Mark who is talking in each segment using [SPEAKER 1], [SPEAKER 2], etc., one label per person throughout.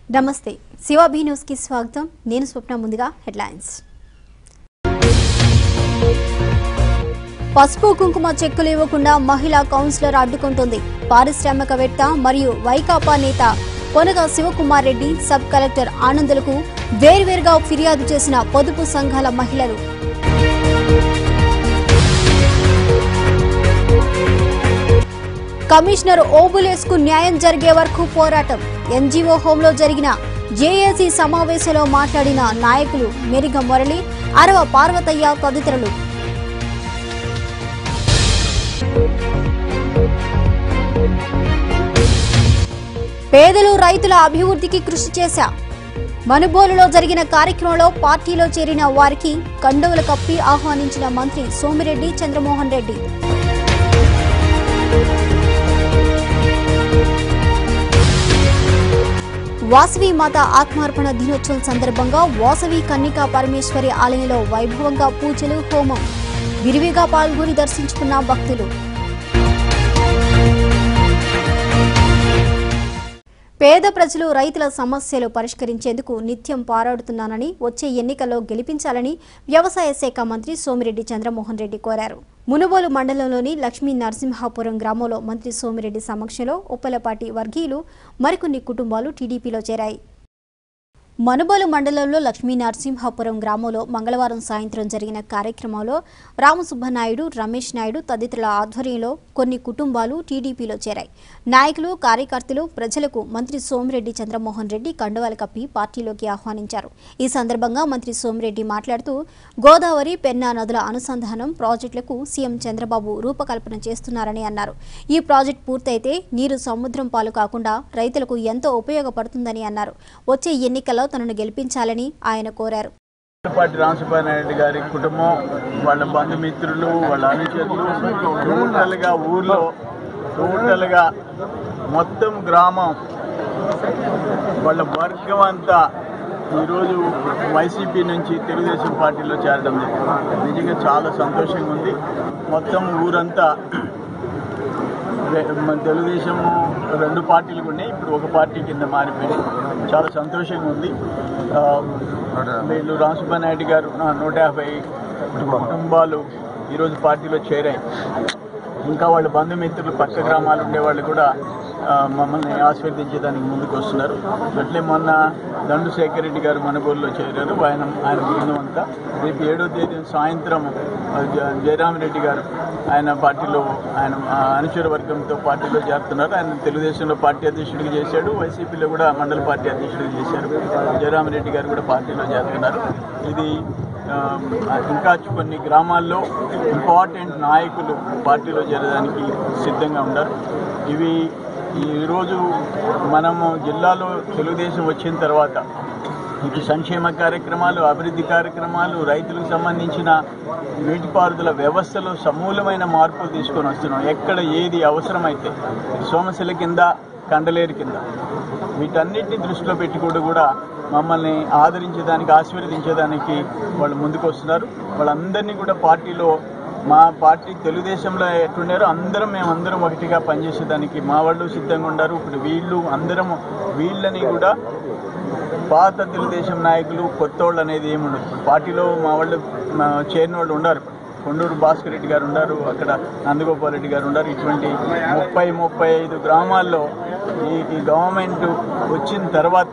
[SPEAKER 1] నమస్తే శివాబీ న్యూస్ కి స్వాగతం నేను స్వప్న ముందుగా హెడ్లైన్స్ పసుపు కుంకుమ చెక్కులు ఇవ్వకుండా మహిళా కౌన్సిలర్ అడ్డుకుంటుంది పారిశ్రామికవేత్త మరియు వైకాపా నేత పొనగ శివకుమార్ రెడ్డి సబ్ కలెక్టర్ ఆనందులకు వేర్వేరుగా ఫిర్యాదు చేసిన పొదుపు సంఘాల మహిళలు కమిషనర్ ఓబులేస్ కు న్యాయం జరిగే వరకు పోరాటం ఎన్జీఓ హోంలో జరిగిన జేఏసీ సమావేశంలో మాట్లాడిన నాయకులు మెరిగ మురళి అరవ పార్వతయ్య తదితరులు పేదలు రైతుల అభివృద్ధికి కృషి చేశా మనుబోలులో జరిగిన కార్యక్రమంలో పార్టీలో చేరిన వారికి కండువలు కప్పి ఆహ్వానించిన మంత్రి సోమిరెడ్డి చంద్రమోహన్ రెడ్డి వాసవి మాత ఆత్మార్పణ దినోత్సవం సందర్భంగా వాసవి కన్నికా పరమేశ్వరి ఆలయంలో వైభవంగా పూజలు హోమం విరివిగా పాల్గొని దర్శించుకున్న భక్తులు పేద ప్రజలు రైతుల సమస్యలు పరిష్కరించేందుకు నిత్యం పోరాడుతున్నానని వచ్చే ఎన్నికల్లో గెలిపించాలని వ్యవసాయ శాఖ మంత్రి సోమిరెడ్డి చంద్రమోహన్ రెడ్డి కోరారు మునుగోలు మండలంలోని లక్ష్మీ నరసింహాపురం గ్రామంలో మంత్రి సోమిరెడ్డి సమక్షంలో ఉప్పలపాటి వర్గీయులు మరికొన్ని కుటుంబాలు టీడీపీలో చేరాయి మనుబోలు మండలంలో లక్ష్మీ నరసింహాపురం గ్రామంలో మంగళవారం సాయంత్రం జరిగిన కార్యక్రమంలో రామసుబ్బనాయుడు రమేష్ నాయుడు తదితరుల ఆధ్వర్యంలో కొన్ని కుటుంబాలు టీడీపీలో చేరాయి నాయకులు కార్యకర్తలు ప్రజలకు మంత్రి సోమిరెడ్డి చంద్రమోహన్ రెడ్డి కండువాలు కప్పి పార్టీలోకి ఆహ్వానించారు ఈ సందర్భంగా మంత్రి సోమిరెడ్డి మాట్లాడుతూ గోదావరి పెన్నా నదుల అనుసంధానం ప్రాజెక్టులకు సీఎం చంద్రబాబు రూపకల్పన చేస్తున్నారని అన్నారు ఈ ప్రాజెక్టు పూర్తయితే నీరు సముద్రం పాలు కాకుండా రైతులకు ఎంతో ఉపయోగపడుతుందని అన్నారు వచ్చే ఎన్నికల్లో తనను గెలిపించాలని ఆయన కోరారు
[SPEAKER 2] పాటి రామసుబ్బాయి నాయుడు గారి కుటుంబం వాళ్ళ బంధుమిత్రులు వాళ్ళ అనుచరులు టోటల్గా ఊర్లో టోటల్గా మొత్తం గ్రామం వాళ్ళ వర్గం అంతా ఈరోజు వైసీపీ నుంచి తెలుగుదేశం పార్టీలో చేరడం జరిగింది నిజంగా చాలా సంతోషంగా ఉంది మొత్తం ఊరంతా మన తెలుగుదేశం రెండు పార్టీలు ఉన్నాయి ఇప్పుడు ఒక పార్టీ కింద మారిపోయింది చాలా సంతోషంగా ఉంది ఆ, వీళ్ళు రామసుబ్బాయి నాయుడు గారు ఆ, నూట యాభై కుటుంబాలు ఈరోజు పార్టీలో చేరాయి ఇంకా వాళ్ళ బంధుమిత్రులు పక్క గ్రామాలు ఉండే వాళ్ళు కూడా ఆ, మమ్మల్ని ఆశీర్వదించడానికి ముందుకు వస్తున్నారు అట్లే మొన్న దండు శేఖర్ రెడ్డి గారు మనబోలులో చేరారు ఆయన ఆయన బృందం అంతా రేపు ఏడో తేదీ సాయంత్రం ఆ, జ- జయరామరెడ్డి గారు ఆయన పార్టీలో ఆయన ఆ, అనుచర వర్గంతో పార్టీలో చేరుతున్నారు ఆయన తెలుగుదేశంలో పార్టీ అధ్యక్షుడికి చేశాడు వైసీపీలో కూడా మండల పార్టీ అధ్యక్షుడికి చేశారు జయరామరెడ్డి గారు కూడా పార్టీలో చేరుతున్నారు ఇది ఆ, ఇంకా కొన్ని గ్రామాల్లో ఇంపార్టెంట్ నాయకులు పార్టీలో చేరడానికి సిద్ధంగా ఉన్నారు ఇవి ఈరోజు మనము జిల్లాలో తెలుగుదేశం వచ్చిన తర్వాత ఇటు సంక్షేమ కార్యక్రమాలు అభివృద్ధి కార్యక్రమాలు రైతులకు సంబంధించిన నీటిపారుదల వ్యవస్థలో సమూలమైన మార్పులు తీసుకొని వస్తున్నాం ఎక్కడ ఏది అవసరమైతే సోమశిల కింద కండలేరు కింద వీటన్నిటిని దృష్టిలో పెట్టుకుంటూ కూడా మమ్మల్ని ఆదరించేదానికి ఆశీర్వదించేదానికి వాళ్ళు ముందుకు వస్తున్నారు వాళ్ళందరినీ కూడా పార్టీలో మా పార్టీ తెలుగుదేశంలో ఎట్లున్నారో అందరం మేమందరం ఒకటిగా పనిచేసేదానికి మా వాళ్ళు సిద్ధంగా ఉన్నారు ఇప్పుడు వీళ్ళు అందరం వీళ్ళని కూడా పాత తెలుగుదేశం నాయకులు కొత్త వాళ్ళు అనేది ఏమి ఉండదు ఇప్పుడు పార్టీలో మా వాళ్ళు మా చేరిన వాళ్ళు ఉన్నారు కొండూరు భాస్కర్ రెడ్డి గారు ఉన్నారు అక్కడ నందగోపాల్ రెడ్డి గారు ఉన్నారు ఇటువంటి ముప్పై ముప్పై ఐదు గ్రామాల్లో ఈ ఈ గవర్నమెంట్ వచ్చిన తర్వాత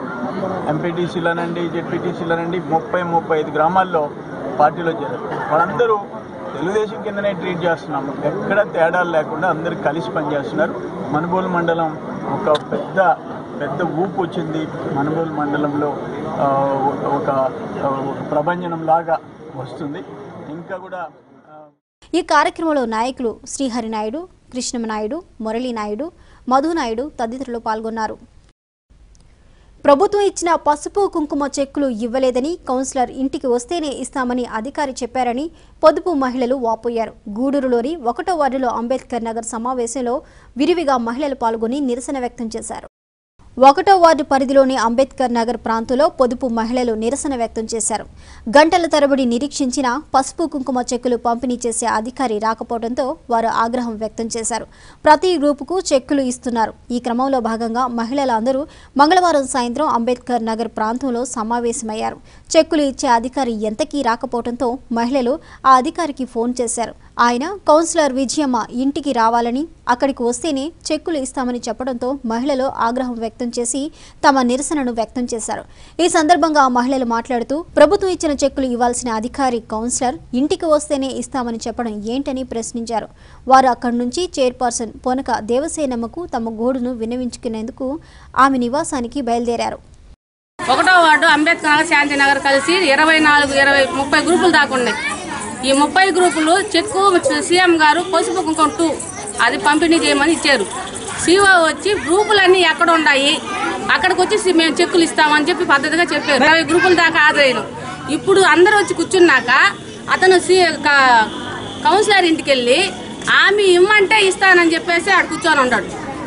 [SPEAKER 2] ఎంపీటీసీలనండి జెడ్పీటీసీలనండి ముప్పై ముప్పై ఐదు గ్రామాల్లో పార్టీలో చేరారు వాళ్ళందరూ తెలుగుదేశం కిందనే ట్రీట్ చేస్తున్నాము ఎక్కడ తేడాలు లేకుండా అందరూ కలిసి పనిచేస్తున్నారు మనుబోలు మండలం ఒక పెద్ద పెద్ద ఊపు వచ్చింది మనుబోలు మండలంలో ఆ, ఒక ఒక ప్రభంజనం లాగా వస్తుంది ఇంకా కూడా ఆ,
[SPEAKER 1] ఈ కార్యక్రమంలో నాయకులు శ్రీహరి నాయుడు కృష్ణమనాయుడు మురళీ నాయుడు మధునాయుడు తదితరులు పాల్గొన్నారు ప్రభుత్వం ఇచ్చిన పసుపు కుంకుమ చెక్కులు ఇవ్వలేదని కౌన్సిలర్ ఇంటికి వస్తేనే ఇస్తామని అధికారి చెప్పారని పొదుపు మహిళలు వాపోయారు గూడూరులోని ఒకటో వార్డులో అంబేద్కర్ నగర్ సమావేశంలో విరివిగా మహిళలు పాల్గొని నిరసన వ్యక్తం చేశారు ఒకటో వార్డు పరిధిలోని అంబేద్కర్ నగర్ ప్రాంతంలో పొదుపు మహిళలు నిరసన వ్యక్తం చేశారు గంటల తరబడి నిరీక్షించిన పసుపు కుంకుమ చెక్కులు పంపిణీ చేసే అధికారి రాకపోవడంతో వారు ఆగ్రహం వ్యక్తం చేశారు ప్రతి గ్రూపుకు చెక్కులు ఇస్తున్నారు ఈ క్రమంలో భాగంగా మహిళలందరూ మంగళవారం సాయంత్రం అంబేద్కర్ నగర్ ప్రాంతంలో సమావేశమయ్యారు చెక్కులు ఇచ్చే అధికారి ఎంతకీ రాకపోవడంతో మహిళలు ఆ అధికారికి ఫోన్ చేశారు ఆయన కౌన్సిలర్ విజయమ్మ ఇంటికి రావాలని అక్కడికి వస్తేనే చెక్కులు ఇస్తామని చెప్పడంతో మహిళలు ఆగ్రహం వ్యక్తం చేసి తమ నిరసనను వ్యక్తం చేశారు ఈ సందర్భంగా మహిళలు మాట్లాడుతూ ప్రభుత్వం ఇచ్చిన చెక్కులు ఇవ్వాల్సిన అధికారి కౌన్సిలర్ ఇంటికి వస్తేనే ఇస్తామని చెప్పడం ఏంటని ప్రశ్నించారు వారు అక్కడి నుంచి చైర్పర్సన్ పొనక దేవసేనమ్మకు తమ గోడును విన్నవించుకునేందుకు ఆమె నివాసానికి బయలుదేరారు
[SPEAKER 3] ఒకటో వార్డు అంబేద్కర్ నగర్ శాంతి నగర్ కలిసి ఇరవై నాలుగు ఇరవై ముప్పై గ్రూపులు దాకా ఉన్నాయి ఈ ముప్పై గ్రూపులు చెక్కు సీఎం గారు పసుపు కుంకుమ టూ అది పంపిణీ చేయమని ఇచ్చారు సీఓ వచ్చి గ్రూపులన్నీ ఎక్కడ ఉన్నాయి అక్కడికి వచ్చి సి- మేము చెక్కులు ఇస్తామని చెప్పి పద్ధతిగా చెప్పారు ఇరవై గ్రూపుల దాకా హాజరైన ఇప్పుడు అందరూ వచ్చి కూర్చున్నాక అతను సి క- కౌన్సిలర్ ఇంటికి వెళ్ళి ఆమె ఇమ్మంటే ఇస్తానని చెప్పేసి ఆడ కూర్చొని ఉన్నాడు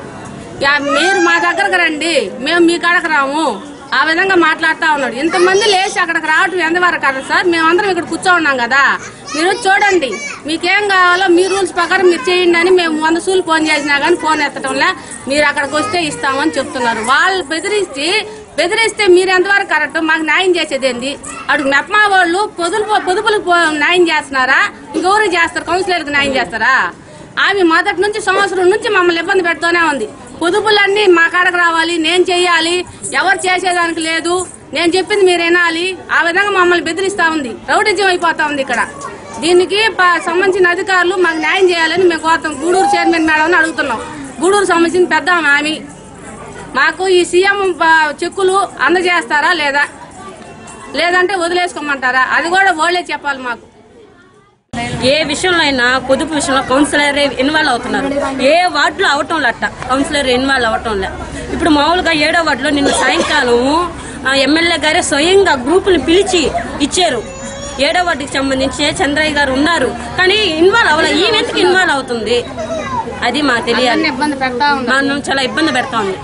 [SPEAKER 3] యా, మీరు మా దగ్గరకు రండి మేము మీ కాడకు రాము ఆ విధంగా మాట్లాడుతా ఉన్నాడు ఇంతమంది లేచి అక్కడికి రావటం ఎంతవరకు కదా సార్ మేమందరం ఇక్కడ కూర్చో ఉన్నాం కదా మీరు వచ్చి చూడండి మీకేం కావాలో మీ రూల్స్ ప్రకారం మీరు చేయండి అని మేము వంద సూలు ఫోన్ చేసినా కానీ ఫోన్ ఎత్తటంలే మీరు అక్కడికి వస్తే ఇస్తామని చెప్తున్నారు వాళ్ళు బెదిరించి బెదిరిస్తే మీరు ఎంతవరకు కరెక్ట్ మాకు న్యాయం చేసేది ఏంది అటు మెప్మా వాళ్ళు పొదుపు పొదుపులకు పో- న్యాయం చేస్తున్నారా ఇంకెవరు చేస్తారు కౌన్సిలర్కి న్యాయం చేస్తారా ఆమె మొదటి నుంచి సంవత్సరం నుంచి మమ్మల్ని ఇబ్బంది పెడుతూనే ఉంది పొదుపులన్నీ మా కాడకు రావాలి నేను చెయ్యాలి ఎవరు చేసేదానికి లేదు నేను చెప్పింది మీరు వినాలి ఆ విధంగా మమ్మల్ని బెదిరిస్తా ఉంది రౌడిజం అయిపోతా ఉంది ఇక్కడ దీనికి ప- సంబంధించిన అధికారులు మాకు న్యాయం చేయాలని మేము కోరుతాం గూడూరు చైర్మన్ మేడం అడుగుతున్నాం గూడూరు సంబంధించిన పెద్ద ఆమె మాకు ఈ సీఎం ప- చెక్కులు అందజేస్తారా లేదా లేదంటే వదిలేసుకోమంటారా అది కూడా వాళ్ళే చెప్పాలి మాకు
[SPEAKER 4] ఏ విషయంలో అయినా పొదుపు విషయంలో కౌన్సిలర్ ఇన్వాల్వ్ అవుతున్నారు ఏ వార్డులో అవటం లట్ట కౌన్సిలర్ ఇన్వాల్వ్ అవటం లే ఇప్పుడు మామూలుగా ఏడో వార్డులో నిన్న సాయంకాలం ఆ, ఎమ్మెల్యే గారే స్వయంగా గ్రూపులు పిలిచి ఇచ్చారు ఏడో వార్డుకి సంబంధించి చంద్రయ్య గారు ఉన్నారు కానీ ఇన్వాల్వ్ అవ్వాలి ఈవెంట్కి ఇన్వాల్వ్ అవుతుంది అది మాకు తెలియాలి
[SPEAKER 3] ఇబ్బంది పెడతా ఉన్నారు
[SPEAKER 4] మనం చాలా ఇబ్బంది పెడతా ఉంది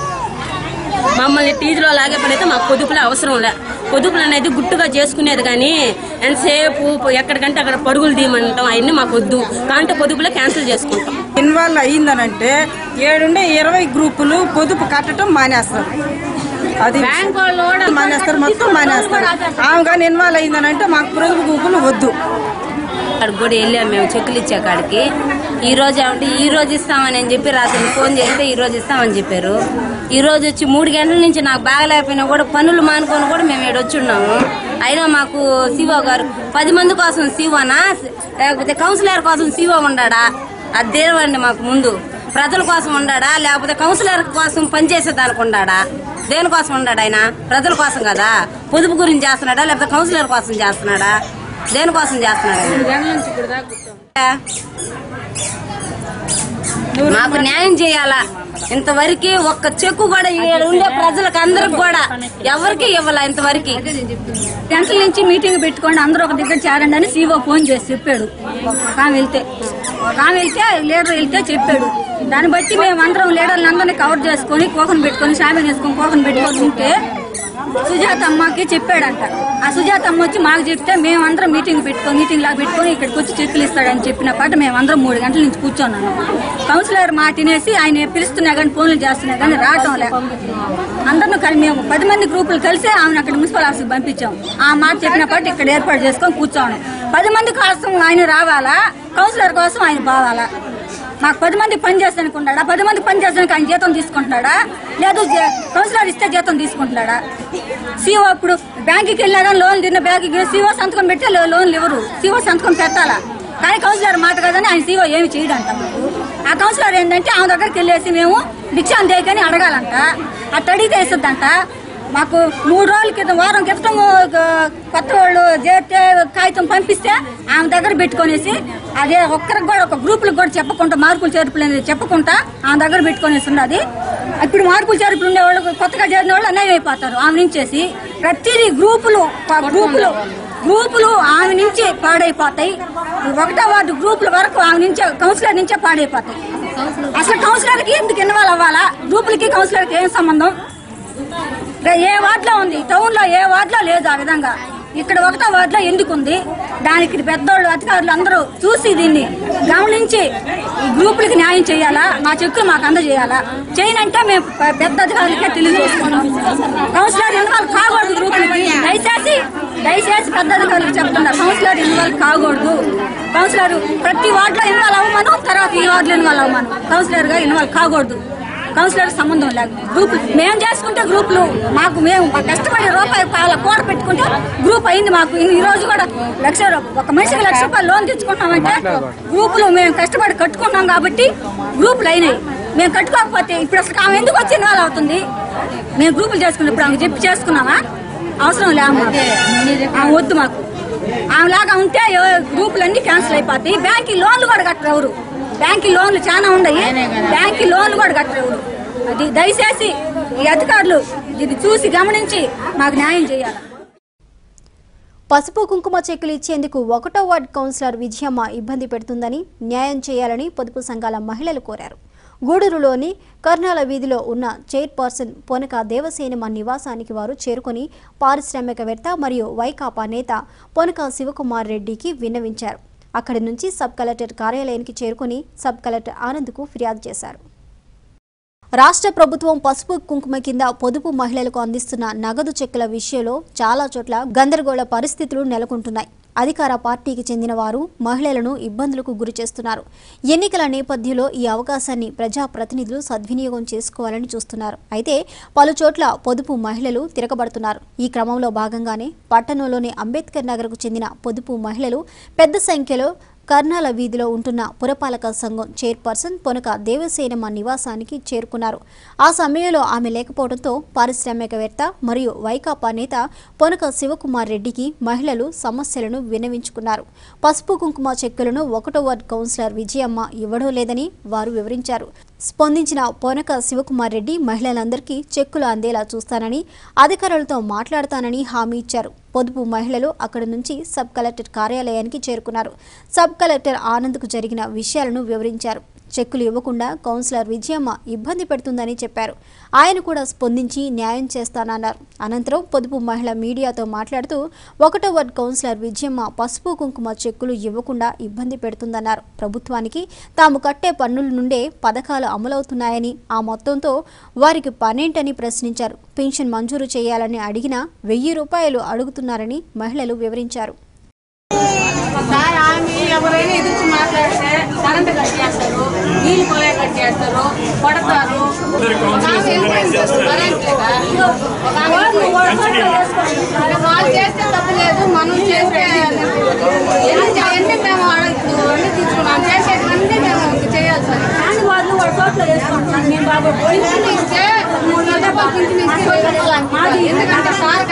[SPEAKER 4] మమ్మల్ని టీజీలో లాగే పడైతే మాకు పొదుపులే అవసరం లే పొదుపులు అనేది గుట్టుగా చేసుకునేది కానీ ఎంతసేపు ఎక్కడికంటే అక్కడ పరుగులు తీయమంటాం అవన్నీ మాకు వద్దు కాంటే పొదుపులే క్యాన్సిల్ చేసుకుంటాం
[SPEAKER 5] ఇన్వాల్వ్ అయ్యిందనంటే ఏడుండే ఇరవై గ్రూపులు పొదుపు కట్టడం మానేస్తారు అది
[SPEAKER 3] బ్యాంక్ వాళ్ళు కూడా
[SPEAKER 5] మానేస్తారు మొత్తం మానేస్తారు ఆమె కానీ ఇన్వాల్వ్ అయ్యిందనంటే మాకు పొదుపు గ్రూపులు వద్దు
[SPEAKER 6] అక్కడికి కూడా వెళ్ళాం మేము చెక్కులు ఇచ్చే కాడికి ఈ రోజు ఏమంటే ఈ రోజు ఇస్తామని అని చెప్పి రాత్రి ఫోన్ చేస్తే ఈ రోజు ఇస్తామని చెప్పారు ఈ రోజు వచ్చి మూడు గంటల నుంచి నాకు బాగలేకపోయినా కూడా పనులు మానుకొని కూడా మేము ఇక్కడ వచ్చి ఉన్నాము అయినా మాకు సివో గారు పది మంది కోసం సివోనా లేకపోతే కౌన్సిలర్ కోసం సివో ఉండాడా అది దేనివ్వండి మాకు ముందు ప్రజల కోసం ఉండాడా లేకపోతే కౌన్సిలర్ కోసం పనిచేసే దానికి ఉండాడా దేనికోసం ఉండాడు ఆయన ప్రజల కోసం కదా పొదుపు గురించి చేస్తున్నాడా లేకపోతే కౌన్సిలర్ కోసం చేస్తున్నాడా దేనికోసం చేస్తున్నాడు ఆయన?
[SPEAKER 3] గంటల నుంచి ఇప్పుడు దాకా కూర్చోం.
[SPEAKER 6] మాకు న్యాయం చేయాలా ఇంతవరకు ఒక్క చెక్కు కూడా ఈడ ఉండే ప్రజలకు అందరికి కూడా ఎవరికి ఇవ్వాల ఇంతవరకు
[SPEAKER 7] గంటల నుంచి మీటింగ్ పెట్టుకోండి అందరూ ఒక దగ్గర చేరండి అని సీఓ ఫోన్ చేసి చెప్పాడు ఒక ఆమె వెళ్తే ఒక ఆమె వెళ్తే లీడర్ వెళ్తే చెప్పాడు దాన్ని బట్టి మేము అందరం లీడర్లు అందరినీ కవర్ చేసుకొని కోకను పెట్టుకొని షామిన్ వేసుకొని కోకను పెట్టుకొని ఉంటే సుజాత అమ్మకి చెప్పాడంట ఆ సుజాత అమ్మ వచ్చి మాకు చెప్తే మేమందరం మీటింగ్ పెట్టుకొని మీటింగ్ లాగా పెట్టుకొని ఇక్కడికి వచ్చి చెక్కులు ఇస్తాడని చెప్పిన పాట మేమందరం మూడు గంటల నుంచి కూర్చోన్నాను కౌన్సిలర్ మాట తినేసి ఆయన పిలుస్తున్నా కానీ ఫోన్లు చేస్తున్నా కానీ రావటం లే అందరిని కలిసి మేము పది మంది గ్రూపులు కలిసి ఆమెను అక్కడ మున్సిపల్ ఆఫీస్కి పంపించాం ఆ మాట చెప్పిన పాటు ఇక్కడ ఏర్పాటు చేసుకొని కూర్చోండి పది మంది కోసం ఆయన రావాలా కౌన్సిలర్ కోసం ఆయన పోవాలా మాకు పది మంది పని చేస్తానికి ఉన్నాడా పది మంది పని చేస్తానికి ఆయన జీతం తీసుకుంటున్నాడా లేదు జే- కౌన్సిలర్ ఇస్తే జీతం తీసుకుంటున్నాడా సీఓ ఇప్పుడు బ్యాంకుకి వెళ్ళినా కానీ లోన్ తిన్న బ్యాంకుకి సీఓ సంతకం పెడితే లో- లోన్లు ఇవ్వరు సీఓ సంతకం పెట్టాలా కానీ కౌన్సిలర్ మాట కదని ఆయన సీఓ ఏమి చేయడంట మాకు ఆ కౌన్సిలర్ ఏంటంటే ఆమె దగ్గరికి వెళ్ళేసి మేము భిక్షాన్ దేకని అడగాలంట అట్ట అడిగితే ఇస్తుందంట మాకు మూడు రోజుల క్రితం వారం క్రితం ఒక కొత్త వాళ్ళు చేస్తే కాగితం పంపిస్తే ఆమె దగ్గర పెట్టుకొనేసి అదే ఒక్కరికి కూడా ఒక గ్రూపులకు కూడా చెప్పకుండా మార్పులు చేర్పులు అనేది చెప్పకుండా ఆమె దగ్గర పెట్టుకొనేసి ఉన్నది ఇప్పుడు మార్పులు చేర్పులు ఉండే వాళ్ళు కొత్తగా చేరిన వాళ్ళు అన్నయ్య అయిపోతారు ఆమె నుంచేసి ప్రతిదీ గ్రూపులు ప- గ్రూపులు గ్రూపులు ఆమె నుంచి పాడైపోతాయి ఒకటో వార్డు గ్రూపుల వరకు ఆమె నుంచే కౌన్సిలర్ నుంచే పాడైపోతాయి అసలు కౌన్సిలర్కి ఎందుకు ఇన్వాల్వ్ అవ్వాలా గ్రూపులకి కౌన్సిలర్కి ఏం సంబంధం రే, ఏ వార్డులో ఉంది టౌన్ లో ఏ వార్డులో లేదు ఆ విధంగా ఇక్కడ ఒకటో వార్డులో ఎందుకు ఉంది దానికి పెద్దోళ్ళు అధికారులు అందరూ చూసి దీన్ని గమనించి ఈ గ్రూపులకి న్యాయం చేయాలా మా చెక్కులు మాకు అందజేయాలా చేయనంటే మేము పె- పెద్ద అధికారులకే తెలియజేసుకుంటాం కౌన్సిలర్ ఇన్వాల్వ్ కాకూడదు గ్రూపులకి దయచేసి దయచేసి పెద్ద అధికారులకు చెప్తున్నా కౌన్సిలర్ ఇన్వాల్వ్ కాకూడదు కౌన్సిలర్ ప్రతి వార్డులో ఇన్వాల్వ్ అవ్వమను తర్వాత ఈ వార్డులో ఇన్వాల్వ్ అవ్వమను కౌన్సిలర్ గా ఇన్వాల్వ్ కాకూడదు కౌన్సిలర్ సంబంధం లేదు గ్రూప్ మేము చేసుకుంటే గ్రూపులు మాకు మేము మా కష్టపడి రూపాయి పాల కూడ పెట్టుకుంటే గ్రూప్ అయింది మాకు ఈ ఈ రోజు కూడా లక్ష రూ- ఒక మనిషికి లక్ష రూపాయలు లోన్ తెచ్చుకున్నామంటే గ్రూపులు మేము కష్టపడి కట్టుకున్నాం కాబట్టి గ్రూపులు అయినాయి మేము కట్టుకోకపోతే ఇప్పుడు అసలు ఆమె ఎందుకు వచ్చి ఇన్వాల్వ్ అవుతుంది మేము గ్రూపులు చేసుకున్నప్పుడు ఆమె చెప్పి చేసుకున్నామా అవసరం లే ఆమె ఆమె వద్దు మాకు ఆమెలాగా ఉంటే ఏ- గ్రూపులన్నీ క్యాన్సిల్ అయిపోతాయి బ్యాంక్ లోన్లు కూడా కట్టరు ఎవరు బ్యాంక్ లోన్లు చాలా ఉన్నాయి బ్యాంక్ లోన్లు కూడా కట్టరు ఎవరు అది దయచేసి ఈ అధికారులు ఇది చూసి గమనించి మాకు న్యాయం చేయాలి
[SPEAKER 1] పసుపు కుంకుమ చెక్కులు ఇచ్చేందుకు ఒకటో వార్డ్ కౌన్సిలర్ విజయమ్మ ఇబ్బంది పెడుతుందని న్యాయం చేయాలని పొదుపు సంఘాల మహిళలు కోరారు గూడూరులోని కర్నాల వీధిలో ఉన్న చైర్పర్సన్ పొనక దేవసేనమ్మ నివాసానికి వారు చేరుకొని పారిశ్రామికవేత్త మరియు వైకాపా నేత పొనక శివకుమార్ రెడ్డికి విన్నవించారు అక్కడి నుంచి సబ్ కలెక్టర్ కార్యాలయానికి చేరుకొని సబ్ కలెక్టర్ ఆనంద్కు ఫిర్యాదు చేశారు రాష్ట్ర ప్రభుత్వం పసుపు కుంకుమ కింద పొదుపు మహిళలకు అందిస్తున్న నగదు చెక్కుల విషయంలో చాలా చోట్ల గందరగోళ పరిస్థితులు నెలకొంటున్నాయి అధికార పార్టీకి చెందిన వారు మహిళలను ఇబ్బందులకు గురి చేస్తున్నారు ఎన్నికల నేపథ్యంలో ఈ అవకాశాన్ని ప్రజాప్రతినిధులు సద్వినియోగం చేసుకోవాలని చూస్తున్నారు అయితే పలు చోట్ల పొదుపు మహిళలు తిరగబడుతున్నారు ఈ క్రమంలో భాగంగానే పట్టణంలోని అంబేద్కర్ నగర్కు చెందిన పొదుపు మహిళలు పెద్ద సంఖ్యలో కర్నాల వీధిలో ఉంటున్న పురపాలక సంఘం చైర్పర్సన్ పొనక దేవసేనమ్మ నివాసానికి చేరుకున్నారు ఆ సమయంలో ఆమె లేకపోవడంతో పారిశ్రామికవేత్త మరియు వైకాపా నేత పొనక శివకుమార్ రెడ్డికి మహిళలు సమస్యలను విన్నవించుకున్నారు పసుపు కుంకుమ చెక్కులను ఒకటో వార్డు కౌన్సిలర్ విజయమ్మ ఇవ్వడం లేదని వారు వివరించారు స్పందించిన పొనక శివకుమార్ రెడ్డి మహిళలందరికీ చెక్కులు అందేలా చూస్తానని అధికారులతో మాట్లాడతానని హామీ ఇచ్చారు పొదుపు మహిళలు అక్కడి నుంచి సబ్ కలెక్టర్ కార్యాలయానికి చేరుకున్నారు సబ్ కలెక్టర్ ఆనంద్కు జరిగిన విషయాలను వివరించారు చెక్కులు ఇవ్వకుండా కౌన్సిలర్ విజయమ్మ ఇబ్బంది పెడుతుందని చెప్పారు ఆయన కూడా స్పందించి న్యాయం చేస్తానన్నారు అనంతరం పొదుపు మహిళ మీడియాతో మాట్లాడుతూ ఒకటో వార్డు కౌన్సిలర్ విజయమ్మ పసుపు కుంకుమ చెక్కులు ఇవ్వకుండా ఇబ్బంది పెడుతుందన్నారు ప్రభుత్వానికి తాము కట్టే పన్నుల నుండే పథకాలు అమలవుతున్నాయని ఆ మొత్తంతో వారికి పనేంటని ప్రశ్నించారు పెన్షన్ మంజూరు చేయాలని అడిగినా వెయ్యి రూపాయలు అడుగుతున్నారని మహిళలు వివరించారు
[SPEAKER 3] సార్ ఆమె ఎవరైనా ఎదుర్చి మాట్లాడితే కరెంట్ కట్ చేస్తారు నీళ్ళు పోయే కట్ చేస్తారు కొడతారు ఒక ఆమె ఎంట్రెన్స్ చేస్తారు, కరెంట్ లేదా? ఒక ఆమె ఎంట్రెన్స్ వాళ్ళు చేస్తే తప్పు లేదు మనం చేస్తే ఎన్ని ఎన్ని మేము ఆడ- ఇప్పుడు అన్ని తీసుకున్నాం చేసేటివన్నీ మేము చేయాలి సార్
[SPEAKER 7] కానీ వాళ్ళు వాళ్ళ చోట్ల వేసుకుంటున్నారు మేము బాబు
[SPEAKER 3] పింఛన్ ఇస్తే మూడు వేల రూపాయలు పింఛన్ ఇస్తే వెయ్యి రూపాయలు అనుకుంటారు. ఎందుకంటే సార్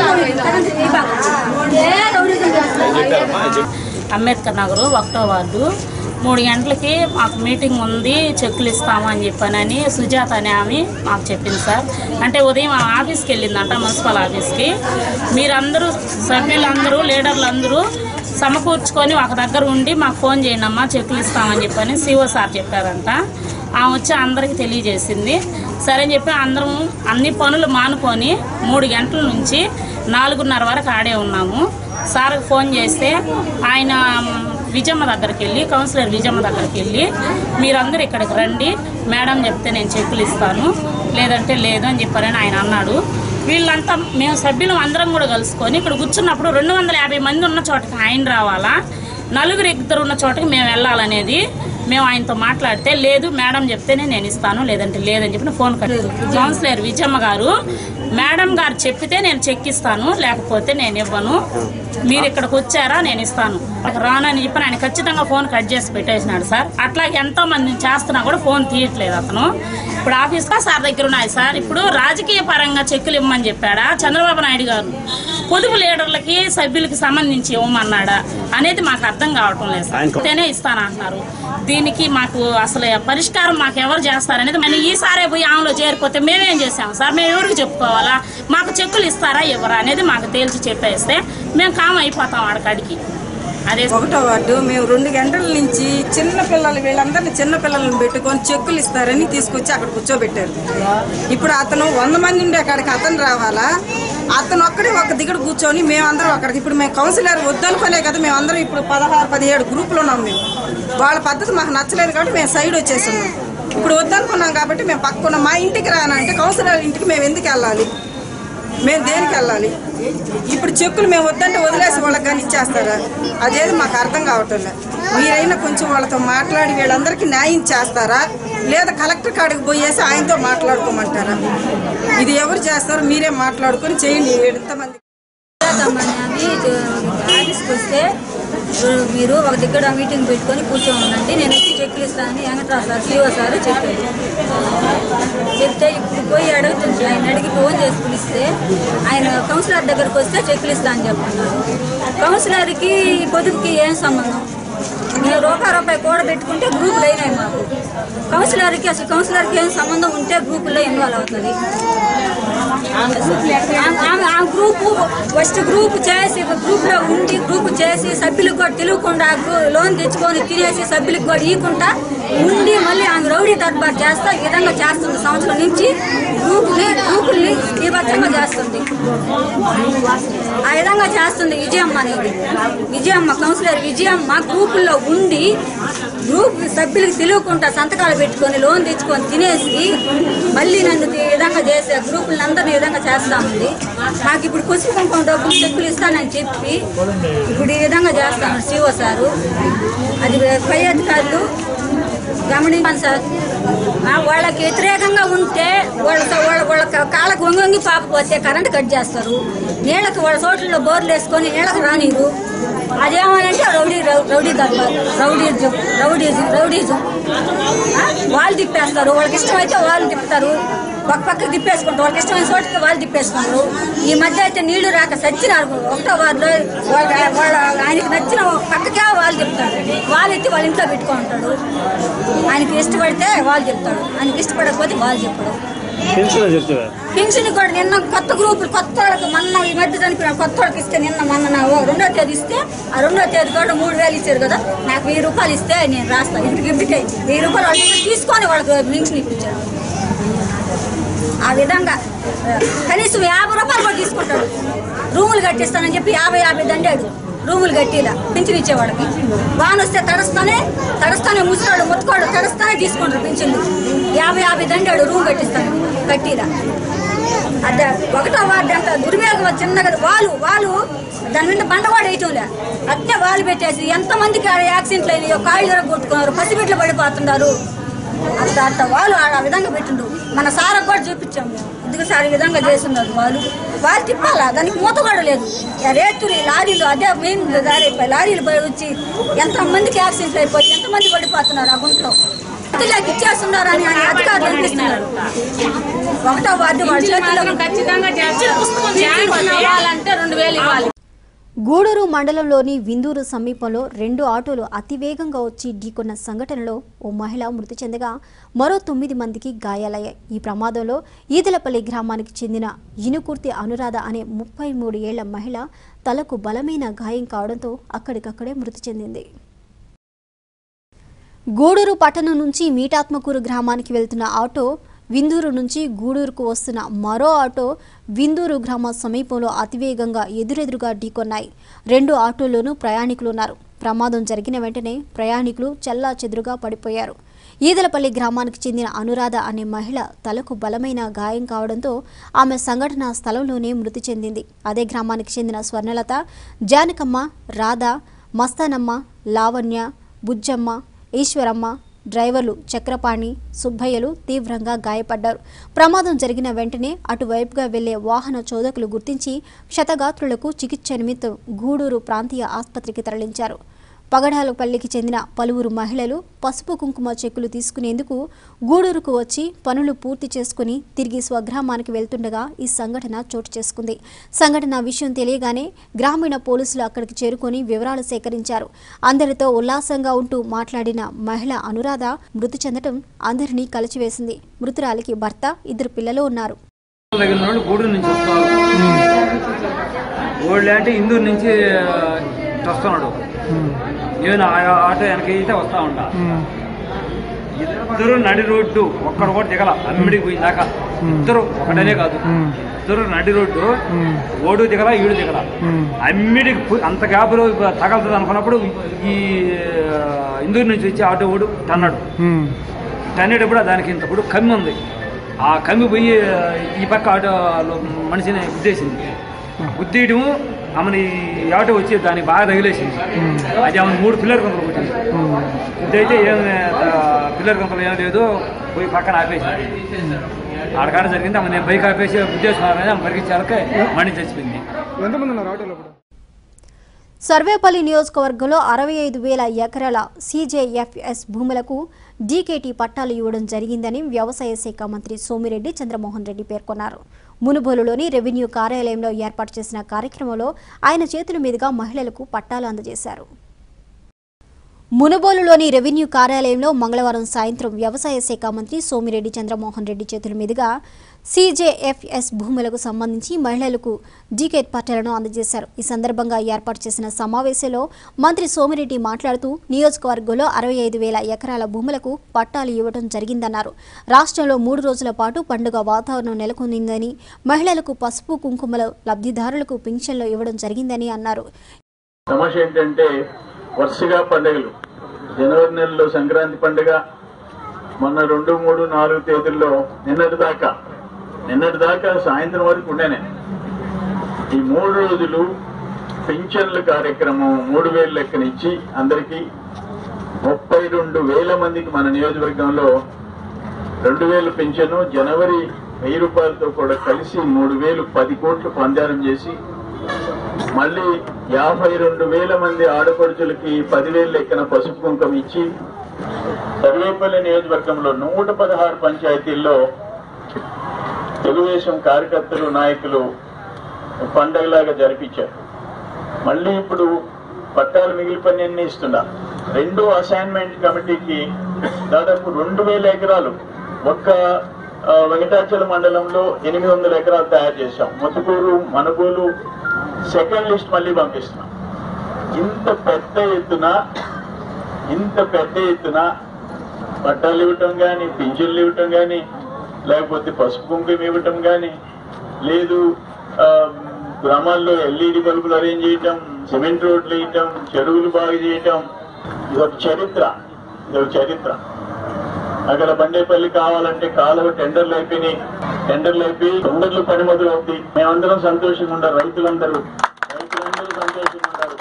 [SPEAKER 8] అంబేద్కర్ నగరు ఒకటో వార్డు మూడు గంటలకి మాకు మీటింగ్ ఉంది చెక్కులు ఇస్తాము అని చెప్పానని సుజాత అనే ఆమె మాకు చెప్పింది సార్ అంటే ఉదయం ఆమె ఆఫీస్కి వెళ్ళిందంట మున్సిపల్ ఆఫీస్కి మీరందరూ సభ్యులందరూ లీడర్లందరూ సమకూర్చుకొని ఒక దగ్గర ఉండి మాకు ఫోన్ చేయండి అమ్మా చెక్కులు ఇస్తామని చెప్పని సిఓ సార్ చెప్పారంట ఆమె వచ్చి అందరికి తెలియజేసింది సరే అని చెప్పి అందరం అన్ని పనులు మానుకొని మూడు గంటల నుంచి నాలుగున్నర వరకు ఆడే ఉన్నాము సార్కి ఫోన్ చేస్తే ఆయన విజయమ్మ దగ్గరికి వెళ్ళి కౌన్సిలర్ విజయమ్మ దగ్గరికి వెళ్ళి మీరందరూ ఇక్కడికి రండి మేడం చెప్తే నేను చెక్కులు ఇస్తాను లేదంటే లేదు అని చెప్పారని ఆయన అన్నాడు వీళ్ళంతా మేము సభ్యులు అందరం కూడా కలుసుకొని ఇక్కడ కూర్చున్నప్పుడు రెండు వందల యాభై మంది ఉన్న చోటకి ఆయన రావాలా నలుగురు ఇద్దరు ఉన్న చోటకి మేము వెళ్ళాలనేది మేము ఆయనతో మాట్లాడితే లేదు మేడం చెప్తేనే నేను ఇస్తాను లేదంటే లేదని చెప్పి ఫోన్ కట్ కౌన్సిలర్ విజయమ్మ గారు మేడం గారు చెప్పితే నేను చెక్ ఇస్తాను లేకపోతే నేను ఇవ్వను మీరు ఇక్కడికి వచ్చారా నేను ఇస్తాను అక్కడ రానని చెప్పి ఆయన ఖచ్చితంగా ఫోన్ కట్ చేసి పెట్టేసినాడు సార్ అట్లాగే ఎంతో మందిని చేస్తున్నా కూడా ఫోన్ తీయట్లేదు అతను ఇప్పుడు ఆఫీస్గా సార్ దగ్గర ఉన్నాయి సార్ ఇప్పుడు రాజకీయ పరంగా చెక్కులు ఇవ్వమని చెప్పాడా చంద్రబాబు నాయుడు గారు పొదుపు లీడర్లకి సభ్యులకి సంబంధించి ఇవ్వమన్నాడా అనేది మాకు అర్థం కావటం లేదు సార్ అంతేనే ఇస్తానంటున్నారు దీనికి మాకు అసలు పరిష్కారం మాకు ఎవరు చేస్తారనేది మన ఈసారే పోయి ఆమెలో చేరిపోతే మేమేం చేసాం సార్ మేము ఎవరికి చెప్పుకోవాలా మాకు చెక్కులు ఇస్తారా ఇవ్వరా అనేది మాకు తేల్చి చెప్పేస్తే మేము కామ్ అయిపోతాం ఆడకాడికి అదే
[SPEAKER 5] ఒకటో వార్డు మేము రెండు గంటల నుంచి చిన్న పిల్లలు వీళ్ళందరినీ చిన్న పిల్లలను పెట్టుకొని చెక్కులు ఇస్తారని తీసుకొచ్చి అక్కడ కూర్చోబెట్టారు ఇప్పుడు అతను వంద మంది ఉండే అక్కడికి అతను రావాలా అతను ఒక్కడే ఒక దిగడు కూర్చొని మేమందరం అక్కడికి ఇప్పుడు మేము కౌన్సిలర్ వద్దనుకోలే కదా మేమందరం ఇప్పుడు పదహారు పదిహేడు గ్రూపులు ఉన్నాం మేము వాళ్ళ పద్ధతి మాకు నచ్చలేదు కాబట్టి మేము సైడ్ వచ్చేస్తున్నాం ఇప్పుడు వద్దనుకున్నాం కాబట్టి మేము పక్కన మా ఇంటికి రానంటే కౌన్సిలర్ ఇంటికి మేము ఎందుకు వెళ్ళాలి మేము దేనికి వెళ్ళాలి ఇప్పుడు చెక్కులు మేము వద్దంటే వదిలేసి వాళ్ళకి కానీ ఇచ్చేస్తారా అదేది మాకు అర్థం కావటం లేదు మీరైనా కొంచెం వాళ్ళతో మాట్లాడి వీళ్ళందరికీ న్యాయం చేస్తారా లేదా కలెక్టర్ కాడికి పోయేసి ఆయనతో మాట్లాడుకోమంటారా ఇది ఎవరు చేస్తారో మీరే మాట్లాడుకొని చేయండి ఎంతమంది
[SPEAKER 7] అని ఆఫీస్కి వస్తే మీరు ఒక దగ్గర మీటింగ్ పెట్టుకొని కూర్చొని ఉండండి నేను వచ్చి చెక్లు ఇస్తానని వెంకట్రావు సార్ సిఓ సార్ చెప్పారు చెప్తే ఇప్పుడు పోయి అడుగుతుంది ఆయన అడిగి ఫోన్ చేసి పిలిస్తే ఆయన కౌన్సిలర్ దగ్గరకు వస్తే చెక్లు ఇస్తా అని చెప్తున్నారు కౌన్సిలర్కి ఈ పొదుపుకి ఏం సంబంధం మేము రూపాయి రూపాయి కూడా పెట్టుకుంటే గ్రూపులు అయినాయి మాకు కౌన్సిలర్కి అసలు కౌన్సిలర్కి ఏం సంబంధం ఉంటే గ్రూపుల్లో ఇన్వాల్వ్ అవుతుంది ఆ- ఆ- ఆ గ్రూపు ఫస్ట్ గ్రూప్ చేసి గ్రూప్ లో ఉండి గ్రూప్ చేసి సభ్యులకు కూడా తెలియకుండా గ్రూ- లోన్ తెచ్చుకొని తినేసి సభ్యులకు కూడా ఇవ్వకుండా ఉండి మళ్ళీ ఆమె రౌడీ దర్బార్ చేస్తా ఈ విధంగా చేస్తుంది సంవత్సరం నుంచి గ్రూప్ని గ్రూపుల్ని తీవ్రంగా చేస్తుంది ఆ విధంగా చేస్తుంది విజయమ్మ అనేది విజయమ్మ కౌన్సిలర్ విజయమ్మ గ్రూపుల్లో ఉండి గ్రూప్ సభ్యులకు తెలియకుండా సంతకాలు పెట్టుకొని లోన్ తెచ్చుకొని తినేసి మళ్ళీ నన్ను ఈ విధంగా చేసే గ్రూపులను అందరినీ ఈ విధంగా చేస్తా ఉంది నాకు ఇప్పుడు పసుపు కుంకుమ డబ్బులు చెక్కులు ఇస్తానని చెప్పి ఇప్పుడు ఈ విధంగా చేస్తాను శివ సారు అది పై అధికారులు గమనించాను సార్ ఆ, వాళ్ళకి వ్యతిరేకంగా ఉంటే వాళ్ళ వాళ్ళ వాళ్ళ కాళ్ళకు వంగి పాకపోతే కరెంట్ కట్ చేస్తారు నీళ్ళకి వాళ్ళ చోట్లలో బోర్లు వేసుకొని నీళ్ళకి రానిరు అదేమనంటే రౌడీ రౌ- రౌడీ దర్బార్ రౌడీజం రౌడీజం రౌడీజం ఆ, వాళ్ళు తిప్పేస్తారు వాళ్ళకి ఇష్టమైతే వాళ్ళు తిప్పుతారు ఒక పక్కకి తిప్పేసుకుంటారు వాళ్ళకి ఇష్టమైన చోటుకి వాళ్ళు తిప్పేసుకుంటారు ఈ మధ్య అయితే నీళ్లు రాక సచ్చినారు ఒకటో వారిలో వాళ్ళ వాళ్ళ ఆయనకి నచ్చిన ఒక పక్కకే వాళ్ళు చెప్తాడు వాళ్ళు ఎత్తి వాళ్ళ ఇంట్లో పెట్టుకుంటాడు ఆయనకి ఇష్టపడితే వాళ్ళు చెప్తాడు ఆయనకి ఇష్టపడకపోతే వాళ్ళు చెప్పడు పెన్షన్ కూడా నిన్న కొత్త గ్రూపులు కొత్త వాళ్ళకి మొన్న ఈ మధ్య చనిపోయిన కొత్త వాళ్ళకి ఇస్తే నిన్న మొన్న నా ఓ రెండో తేదీ ఇస్తే ఆ రెండో తేదీ కూడా మూడు వేలు ఇచ్చారు కదా నాకు వెయ్యి రూపాయలు ఇస్తే నేను రాస్తాను ఇప్పటికి ఇప్పటికే వెయ్యి రూపాయలు వాళ్ళ దగ్గర తీసుకొని వాళ్ళకి పెన్షన్ ఇప్పించాడు ఆ విధంగా ఆ, కనీసం యాభై రూపాయలు కూడా తీసుకుంటాడు రూములు కట్టిస్తానని చెప్పి యాభై యాభై దండాడు రూములు కట్టిలా పింఛన్ ఇచ్చేవాళ్ళకి వాన వస్తే తడుస్తానే తడుస్తానే ముసలాడు ముట్టుకోడు తడుస్తానే తీసుకుంటారు పింఛన్లు యాభై యాభై దండాడు రూమ్ కట్టిస్తాను కట్టిలా అదే ఒకటో వార్డు అంత దుర్వేగం చిన్నగా వాళ్ళు వాళ్ళు దాని మీద బండ కూడా వేయటంలే అట్టే వాళ్ళు పెట్టేసి ఎంతమందికి ఆడ యాక్సిడెంట్లు అయినాయో కాళ్ళు కొట్టుకున్నారు పసిబిడ్డలు పడిపోతున్నారు అంత అంత వాళ్ళు ఆ విధంగా పెట్టిండు మన సారకు కూడా చూపించాం మేము ఎందుకు సార్ ఈ విధంగా చేస్తున్నారు వాళ్ళు వాళ్ళు తిప్పాలా దానికి మూత కూడా లేదు ఆ రేతులు ఈ లారీలు అదే మెయిన్ దారి అయిపోయి లారీలు పోయి వచ్చి ఎంతమందికి యాక్సిడెంట్లు అయిపోయి ఎంతమంది పడిపోతున్నారు ఆ గుంట్లో ఇలాగ ఇచ్చేస్తున్నారు అని ఆయన అధికారులు అనిపిస్తున్నారు ఒకటో వార్డు వాళ్ళ చేతుల్లో
[SPEAKER 3] ఖచ్చితంగా చేస్తే ఛాన్స్ ఇవ్వాలంటే రెండు వేలు ఇవ్వాలి
[SPEAKER 1] గూడూరు మండలంలోని విందూరు సమీపంలో రెండు ఆటోలు అతివేగంగా వచ్చి ఢీకొన్న సంఘటనలో ఓ మహిళ మృతి చెందగా మరో తొమ్మిది మందికి గాయాలయ్యాయి ఈ ప్రమాదంలో ఈదలపల్లి గ్రామానికి చెందిన ఇనుకుర్తి అనురాధ అనే ముప్పై మూడు ఏళ్ల మహిళ తలకు బలమైన గాయం కావడంతో అక్కడికక్కడే మృతి చెందింది గూడూరు పట్టణం నుంచి మీటాత్మకూరు గ్రామానికి వెళ్తున్న ఆటో విందూరు నుంచి గూడూరుకు వస్తున్న మరో ఆటో విందూరు గ్రామ సమీపంలో అతివేగంగా ఎదురెదురుగా ఢీకొన్నాయి రెండు ఆటోల్లోనూ ప్రయాణికులు ఉన్నారు ప్రమాదం జరిగిన వెంటనే ప్రయాణికులు చెల్లా చెదురుగా పడిపోయారు ఈదలపల్లి గ్రామానికి చెందిన అనురాధ అనే మహిళ తలకు బలమైన గాయం కావడంతో ఆమె సంఘటనా స్థలంలోనే మృతి చెందింది అదే గ్రామానికి చెందిన స్వర్ణలత జానకమ్మ రాధ మస్తానమ్మ లావణ్య బుజ్జమ్మ ఈశ్వరమ్మ డ్రైవర్లు చక్రపాణి సుబ్బయ్యలు తీవ్రంగా గాయపడ్డారు ప్రమాదం జరిగిన వెంటనే అటువైపుగా వెళ్లే వాహన చోదకులు గుర్తించి క్షతగాత్రులకు చికిత్స నిమిత్తం గూడూరు ప్రాంతీయ ఆసుపత్రికి తరలించారు పగడాలపల్లికి చెందిన పలువురు మహిళలు పసుపు కుంకుమ చెక్కులు తీసుకునేందుకు గూడూరుకు వచ్చి పనులు పూర్తి చేసుకుని తిరిగి స్వగ్రామానికి వెళ్తుండగా ఈ సంఘటన చోటు చేసుకుంది సంఘటన విషయం తెలియగానే గ్రామీణ పోలీసులు అక్కడికి చేరుకొని వివరాలు సేకరించారు అందరితో ఉల్లాసంగా ఉంటూ మాట్లాడిన మహిళ అనురాధ మృతి చెందడం అందరినీ కలిచివేసింది మృతురాలికి భర్త ఇద్దరు పిల్లలు ఉన్నారు
[SPEAKER 9] తగిన వాళ్ళు గూడూరు నుంచి వస్తారు గోల్డ్ అంటే ఇందూరు నుంచి ఆ, వస్తున్నాడు నేను ఆ ఆటో వెనక అయితే వస్తా ఉంటా ఇద్దరు నడి రోడ్డు ఒక్కడు కూడా దిగల అమ్మిడికి పోయి దాకా ఇద్దరు ఒకటనే కాదు ఇద్దరు నడి రోడ్డు ఓడు దిగల ఈడు దిగల అమ్మిడికి పోయి అంత గ్యాప్లో తగలుతుంది అనుకున్నప్పుడు ఈ ఆ, ఇందూరు నుంచి వచ్చి ఆటో ఓడు టన్నాడు టన్నేటప్పుడు దానికి ఇంత ఇప్పుడు కమ్మి ఉంది ఆ కమ్మి పోయి ఈ పక్క ఆటోలో మనిషిని గుద్దేసింది గుద్దేయడము ఆమెని ఈ ఆటో వచ్చి దానికి బాగా తగిలేసింది అది ఆమెను మూడు పిల్లర్ కొంతలు కొట్టింది ఇదైతే ఏం ఆ, పిల్లర్ కొంతలు ఏం లేదు పోయి పక్కన ఆపేసింది ఆడకాడ జరిగింది ఆమె నేను బైక్ ఆపేసి గుద్దేసుకున్నాను ఆమె పరిగించాలకే మణి చచ్చిపోయింది
[SPEAKER 1] సర్వేపల్లి నియోజకవర్గంలో అరవై ఐదు వేల ఎకరాల సీజేఎఫ్ఎస్ భూములకు డీకేటీ పట్టాలు ఇవ్వడం జరిగిందని వ్యవసాయ శాఖ మంత్రి సోమిరెడ్డి చంద్రమోహన్ రెడ్డి పేర్కొన్నారు మునుబోలులోని రెవెన్యూ కార్యాలయంలో ఏర్పాటు చేసిన కార్యక్రమంలో ఆయన చేతుల మీదుగా మహిళలకు పట్టాలు అందజేశారు మునుబోలులోని రెవెన్యూ కార్యాలయంలో మంగళవారం సాయంత్రం వ్యవసాయ శాఖ మంత్రి సోమిరెడ్డి చంద్రమోహన్ రెడ్డి చేతుల మీదుగా సీజేఎఫ్ఎస్ భూములకు సంబంధించి మహిళలకు డీకేట్ పట్టాలను అందజేశారు ఈ సందర్భంగా ఏర్పాటు చేసిన సమావేశంలో మంత్రి సోమిరెడ్డి మాట్లాడుతూ నియోజకవర్గంలో అరవై ఐదు వేల ఎకరాల భూములకు పట్టాలు ఇవ్వడం జరిగిందన్నారు రాష్ట్రంలో మూడు రోజుల పాటు పండుగ వాతావరణం నెలకొందని మహిళలకు పసుపు కుంకుమల లబ్ధిదారులకు పింఛన్లు ఇవ్వడం జరిగిందని అన్నారు
[SPEAKER 2] సమస్య ఏంటంటే వరుసగా పండుగలు జనవరి నెలలో సంక్రాంతి పండుగ మొన్న రెండు మూడు నాలుగు తేదీల్లో నిన్నటి దాకా నిన్నటి దాకా సాయంత్రం వరకు ఉండేనే ఈ మూడు రోజులు పింఛన్ల కార్యక్రమం మూడు వేలు లెక్కనిచ్చి అందరికీ ముప్పై రెండు వేల మందికి మన నియోజకవర్గంలో రెండు వేలు పింఛను జనవరి వెయ్యి రూపాయలతో కూడా కలిసి మూడు వేలు పది కోట్లు పందారం చేసి మళ్ళీ యాభై రెండు వేల మంది ఆడపడుచులకి పదివేలు లెక్కన పసుపు కుంకం ఇచ్చి సర్వేపల్లి నియోజకవర్గంలో నూట పదహారు పంచాయతీల్లో తెలుగుదేశం కార్యకర్తలు నాయకులు పండగలాగా జరిపించారు మళ్ళీ ఇప్పుడు పట్టాలు మిగిలిపోయిన ఇస్తున్నా రెండో అసైన్మెంట్ కమిటీకి దాదాపు రెండు వేల ఎకరాలు ఒక్క ఆ, వెంకటాచల మండలంలో ఎనిమిది వందల ఎకరాలు తయారు చేశాం ముతుకూరు మనుగోలు సెకండ్ లిస్ట్ మళ్ళీ పంపిస్తున్నాం ఇంత పెద్ద ఎత్తున ఇంత పెద్ద ఎత్తున పట్టాలు ఇవ్వటం కానీ పింఛన్లు ఇవ్వటం కానీ లేకపోతే పసుపు కుంకుమ ఇవ్వటం కానీ లేదు ఆ, గ్రామాల్లో ఎల్ఈడి బల్బులు అరేంజ్ చేయటం సిమెంట్ రోడ్లు వేయటం చెరువులు బాగు చేయటం ఇదొక చరిత్ర ఇదొక చరిత్ర అక్కడ బండేపల్లి కావాలంటే కాలువ టెండర్లు అయిపోయినాయి టెండర్లు అయిపోయి తొందరలు పని మొదలు అవుతాయి మేమందరం సంతోషంగా ఉండాలి రైతులందరూ రైతులందరూ సంతోషంగా ఉండాలి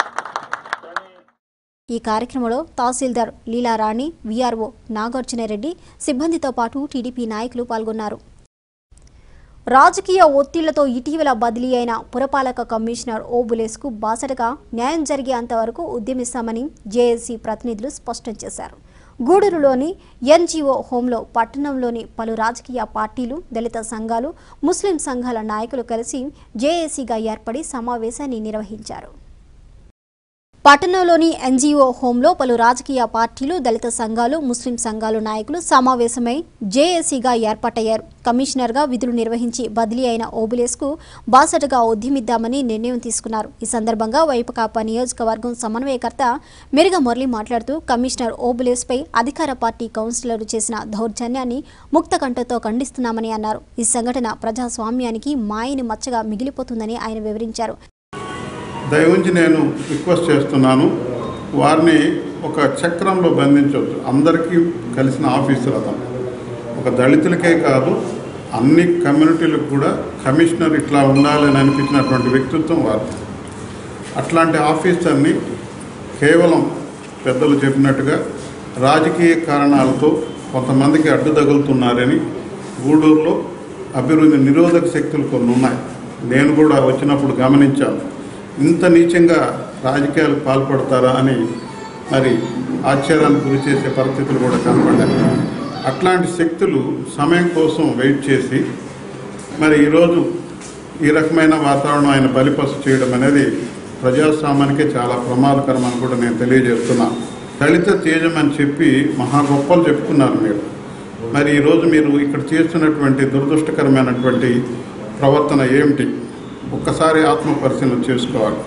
[SPEAKER 1] ఈ కార్యక్రమంలో తహసీల్దార్ లీలారాణి వీఆర్ఓ నాగార్జునరెడ్డి సిబ్బందితో పాటు టీడీపీ నాయకులు పాల్గొన్నారు రాజకీయ ఒత్తిళ్లతో ఇటీవల బదిలీ అయిన పురపాలక కమిషనర్ ఓ బులేస్కు బాసటగా న్యాయం జరిగేంత వరకు ఉద్యమిస్తామని జేఏసీ ప్రతినిధులు స్పష్టం చేశారు గూడూరులోని ఎన్జీఓ హోంలో పట్టణంలోని పలు రాజకీయ పార్టీలు దళిత సంఘాలు ముస్లిం సంఘాల నాయకులు కలిసి జేఏసీగా ఏర్పడి సమావేశాన్ని నిర్వహించారు పట్టణంలోని ఎన్జీఓ హోంలో పలు రాజకీయ పార్టీలు దళిత సంఘాలు ముస్లిం సంఘాలు నాయకులు సమావేశమై జేఏసీగా ఏర్పాటయ్యారు కమిషనర్గా విధులు నిర్వహించి బదిలీ అయిన ఓబులేస్కు బాసటగా ఉద్యమిద్దామని నిర్ణయం తీసుకున్నారు ఈ సందర్భంగా వైపకాపా నియోజకవర్గం సమన్వయకర్త మెరుగ మురళి మాట్లాడుతూ కమిషనర్ ఓబులేస్పై అధికార పార్టీ కౌన్సిలర్లు చేసిన దౌర్జన్యాన్ని ముక్తకంఠతో ఖండిస్తున్నామని అన్నారు ఈ సంఘటన ప్రజాస్వామ్యానికి మాయని మచ్చగా మిగిలిపోతుందని ఆయన వివరించారు
[SPEAKER 10] దయవుంచి నేను రిక్వెస్ట్ చేస్తున్నాను వారిని ఒక చక్రంలో బంధించవచ్చు అందరికీ కలిసిన ఆఫీసర్ అతను ఒక దళితులకే కాదు అన్ని కమ్యూనిటీలకు కూడా కమిషనర్ ఇట్లా ఉండాలని అనిపించినటువంటి వ్యక్తిత్వం వారు అట్లాంటి ఆఫీసర్ని కేవలం పెద్దలు చెప్పినట్టుగా రాజకీయ కారణాలతో కొంతమందికి అడ్డు తగులుతున్నారని గూడూరులో అభివృద్ధి నిరోధక శక్తులు కొన్ని ఉన్నాయి నేను కూడా వచ్చినప్పుడు గమనించాను ఇంత నీచంగా రాజకీయాలకు పాల్పడతారా అని మరి ఆశ్చర్యానికి గురి చేసే పరిస్థితులు కూడా కనపడ్డాయి అట్లాంటి శక్తులు సమయం కోసం వెయిట్ చేసి మరి ఈరోజు ఈ రకమైన వాతావరణం ఆయన బలిపసు చేయడం అనేది ప్రజాస్వామ్యానికే చాలా ప్రమాదకరం అని కూడా నేను తెలియజేస్తున్నాను దళిత తేజం అని చెప్పి మహా గొప్పలు చెప్పుకున్నారు మీరు మరి ఈరోజు మీరు ఇక్కడ చేస్తున్నటువంటి దురదృష్టకరమైనటువంటి ప్రవర్తన ఏమిటి ఒక్కసారి ఆత్మ పరిశీలన చేసుకోవాలి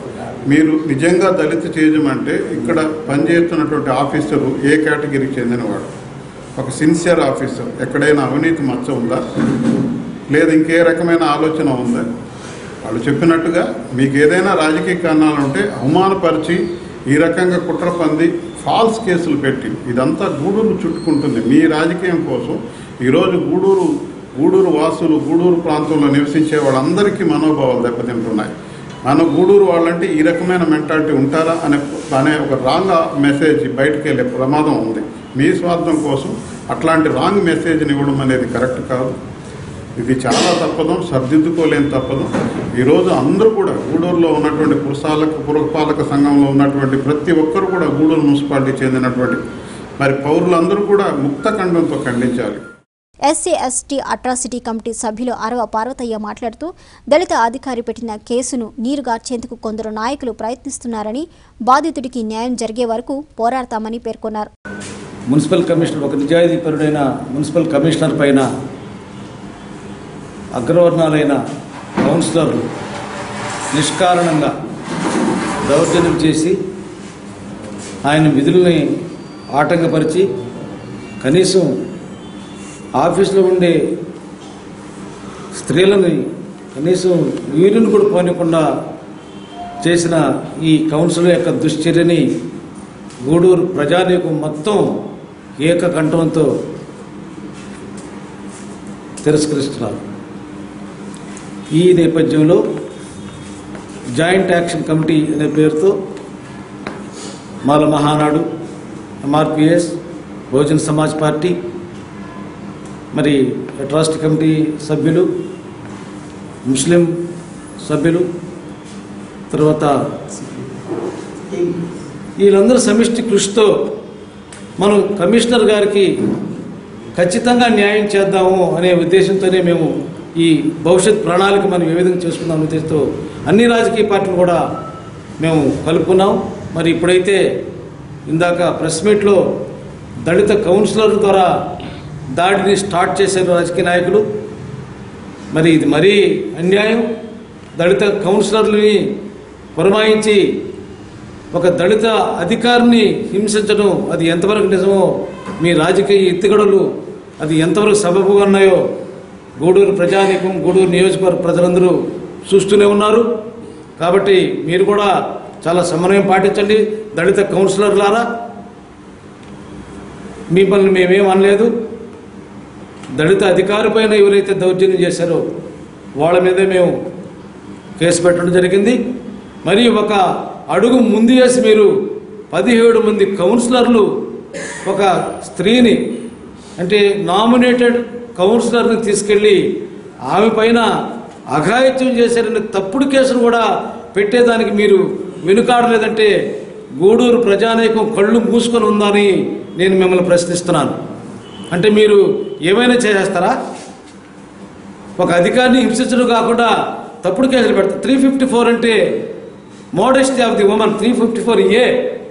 [SPEAKER 10] మీరు నిజంగా దళిత చేయమంటే ఇక్కడ పనిచేస్తున్నటువంటి ఆఫీసరు ఏ కేటగిరీకి చెందినవాడు ఒక సిన్సియర్ ఆఫీసర్ ఎక్కడైనా అవినీతి మచ్చ ఉందా లేదా ఇంకే రకమైన ఆలోచన ఉందా వాళ్ళు చెప్పినట్టుగా మీకు ఏదైనా రాజకీయ కారణాలు ఉంటే అవమానపరిచి ఈ రకంగా కుట్ర పంది ఫాల్స్ కేసులు పెట్టి ఇదంతా గూడూరు చుట్టుకుంటుంది మీ రాజకీయం కోసం ఈరోజు గూడూరు గూడూరు వాసులు గూడూరు ప్రాంతంలో నివసించే వాళ్ళందరికీ మనోభావాలు దెబ్బతింటున్నాయి మన గూడూరు వాళ్ళంటే ఈ రకమైన మెంటాలిటీ ఉంటారా అనే అనే ఒక రాంగ్ మెసేజ్ బయటకు వెళ్ళే ప్రమాదం ఉంది మీ స్వార్థం కోసం అట్లాంటి రాంగ్ మెసేజ్ని ఇవ్వడం అనేది కరెక్ట్ కాదు ఇది చాలా తప్పదం సర్దిద్దుకోలేని తప్పదం ఈరోజు అందరూ కూడా గూడూరులో ఉన్నటువంటి పురపాలక పురపాలక సంఘంలో ఉన్నటువంటి ప్రతి ఒక్కరు కూడా గూడూరు మున్సిపాలిటీ చెందినటువంటి మరి పౌరులందరూ కూడా ముక్త ఖండంతో ఖండించాలి
[SPEAKER 1] ఎస్సీ ఎస్టీ అట్రాసిటీ కమిటీ సభ్యులు అరవ పార్వతయ్య మాట్లాడుతూ దళిత అధికారి పెట్టిన కేసును నీరుగార్చేందుకు కొందరు నాయకులు ప్రయత్నిస్తున్నారని బాధితుడికి న్యాయం జరిగే వరకు పోరాడతామని పేర్కొన్నారు
[SPEAKER 11] మున్సిపల్ కమిషనర్ ఒక నిజాయితీపరుడైన మున్సిపల్ కమిషనర్ పైన అగ్రవర్ణాలైన కౌన్సిలర్లు నిష్కారణంగా దౌర్జన్యం చేసి ఆయన విధుల్ని ఆటంకపరిచి కనీసం ఆఫీసులో ఉండే స్త్రీలని కనీసం వీరిని కూడా పోనీయకుండా చేసిన ఈ కౌన్సిల్ యొక్క దుశ్చర్యని గూడూరు ప్రజానీకం మొత్తం ఏకకంఠంతో తిరస్కరిస్తున్నారు ఈ నేపథ్యంలో జాయింట్ యాక్షన్ కమిటీ అనే పేరుతో మాల మహానాడు ఎంఆర్పిఎస్ బహుజన్ సమాజ్ పార్టీ మరి ట్రస్ట్ కమిటీ సభ్యులు ముస్లిం సభ్యులు తర్వాత వీళ్ళందరూ సమిష్టి కృషితో మనం కమిషనర్ గారికి ఖచ్చితంగా న్యాయం చేద్దాము అనే ఉద్దేశంతోనే మేము ఈ భవిష్యత్ ప్రణాళిక మనం ఏ విధంగా చేసుకుందాం ఉద్దేశంతో అన్ని రాజకీయ పార్టీలు కూడా మేము కలుపుకున్నాం మరి ఇప్పుడైతే ఇందాక ప్రెస్ మీట్లో దళిత కౌన్సిలర్ ద్వారా దాడిని స్టార్ట్ చేశారు రాజకీయ నాయకులు మరి ఇది మరీ అన్యాయం దళిత కౌన్సిలర్లని పురమాయించి ఒక దళిత అధికారిని హింసించడం అది ఎంతవరకు నిజమో మీ రాజకీయ ఎత్తుగడలు అది ఎంతవరకు సబబుగా ఉన్నాయో గూడూరు ప్రజానీకం గూడూరు నియోజకవర్గ ప్రజలందరూ చూస్తూనే ఉన్నారు కాబట్టి మీరు కూడా చాలా సమన్వయం పాటించండి దళిత కౌన్సిలర్లారా మిమ్మల్ని మేమేం అనలేదు దళిత అధికారి పైన ఎవరైతే దౌర్జన్యం చేశారో వాళ్ళ మీదే మేము కేసు పెట్టడం జరిగింది మరియు ఒక అడుగు ముందు వేసి మీరు పదిహేడు మంది కౌన్సిలర్లు ఒక స్త్రీని అంటే నామినేటెడ్ కౌన్సిలర్ని తీసుకెళ్ళి ఆమె పైన అఘాయిత్యం చేశారనే తప్పుడు కేసును కూడా పెట్టేదానికి మీరు వెనుకాడలేదంటే గూడూరు ప్రజానీకం కళ్ళు మూసుకొని ఉందని నేను మిమ్మల్ని ప్రశ్నిస్తున్నాను అంటే మీరు ఏమైనా చేసేస్తారా ఒక అధికారిని హింసించడం కాకుండా తప్పుడు కేసులు పెడతారు త్రీ ఫిఫ్టీ ఫోర్ అంటే modesty of the women three fifty four A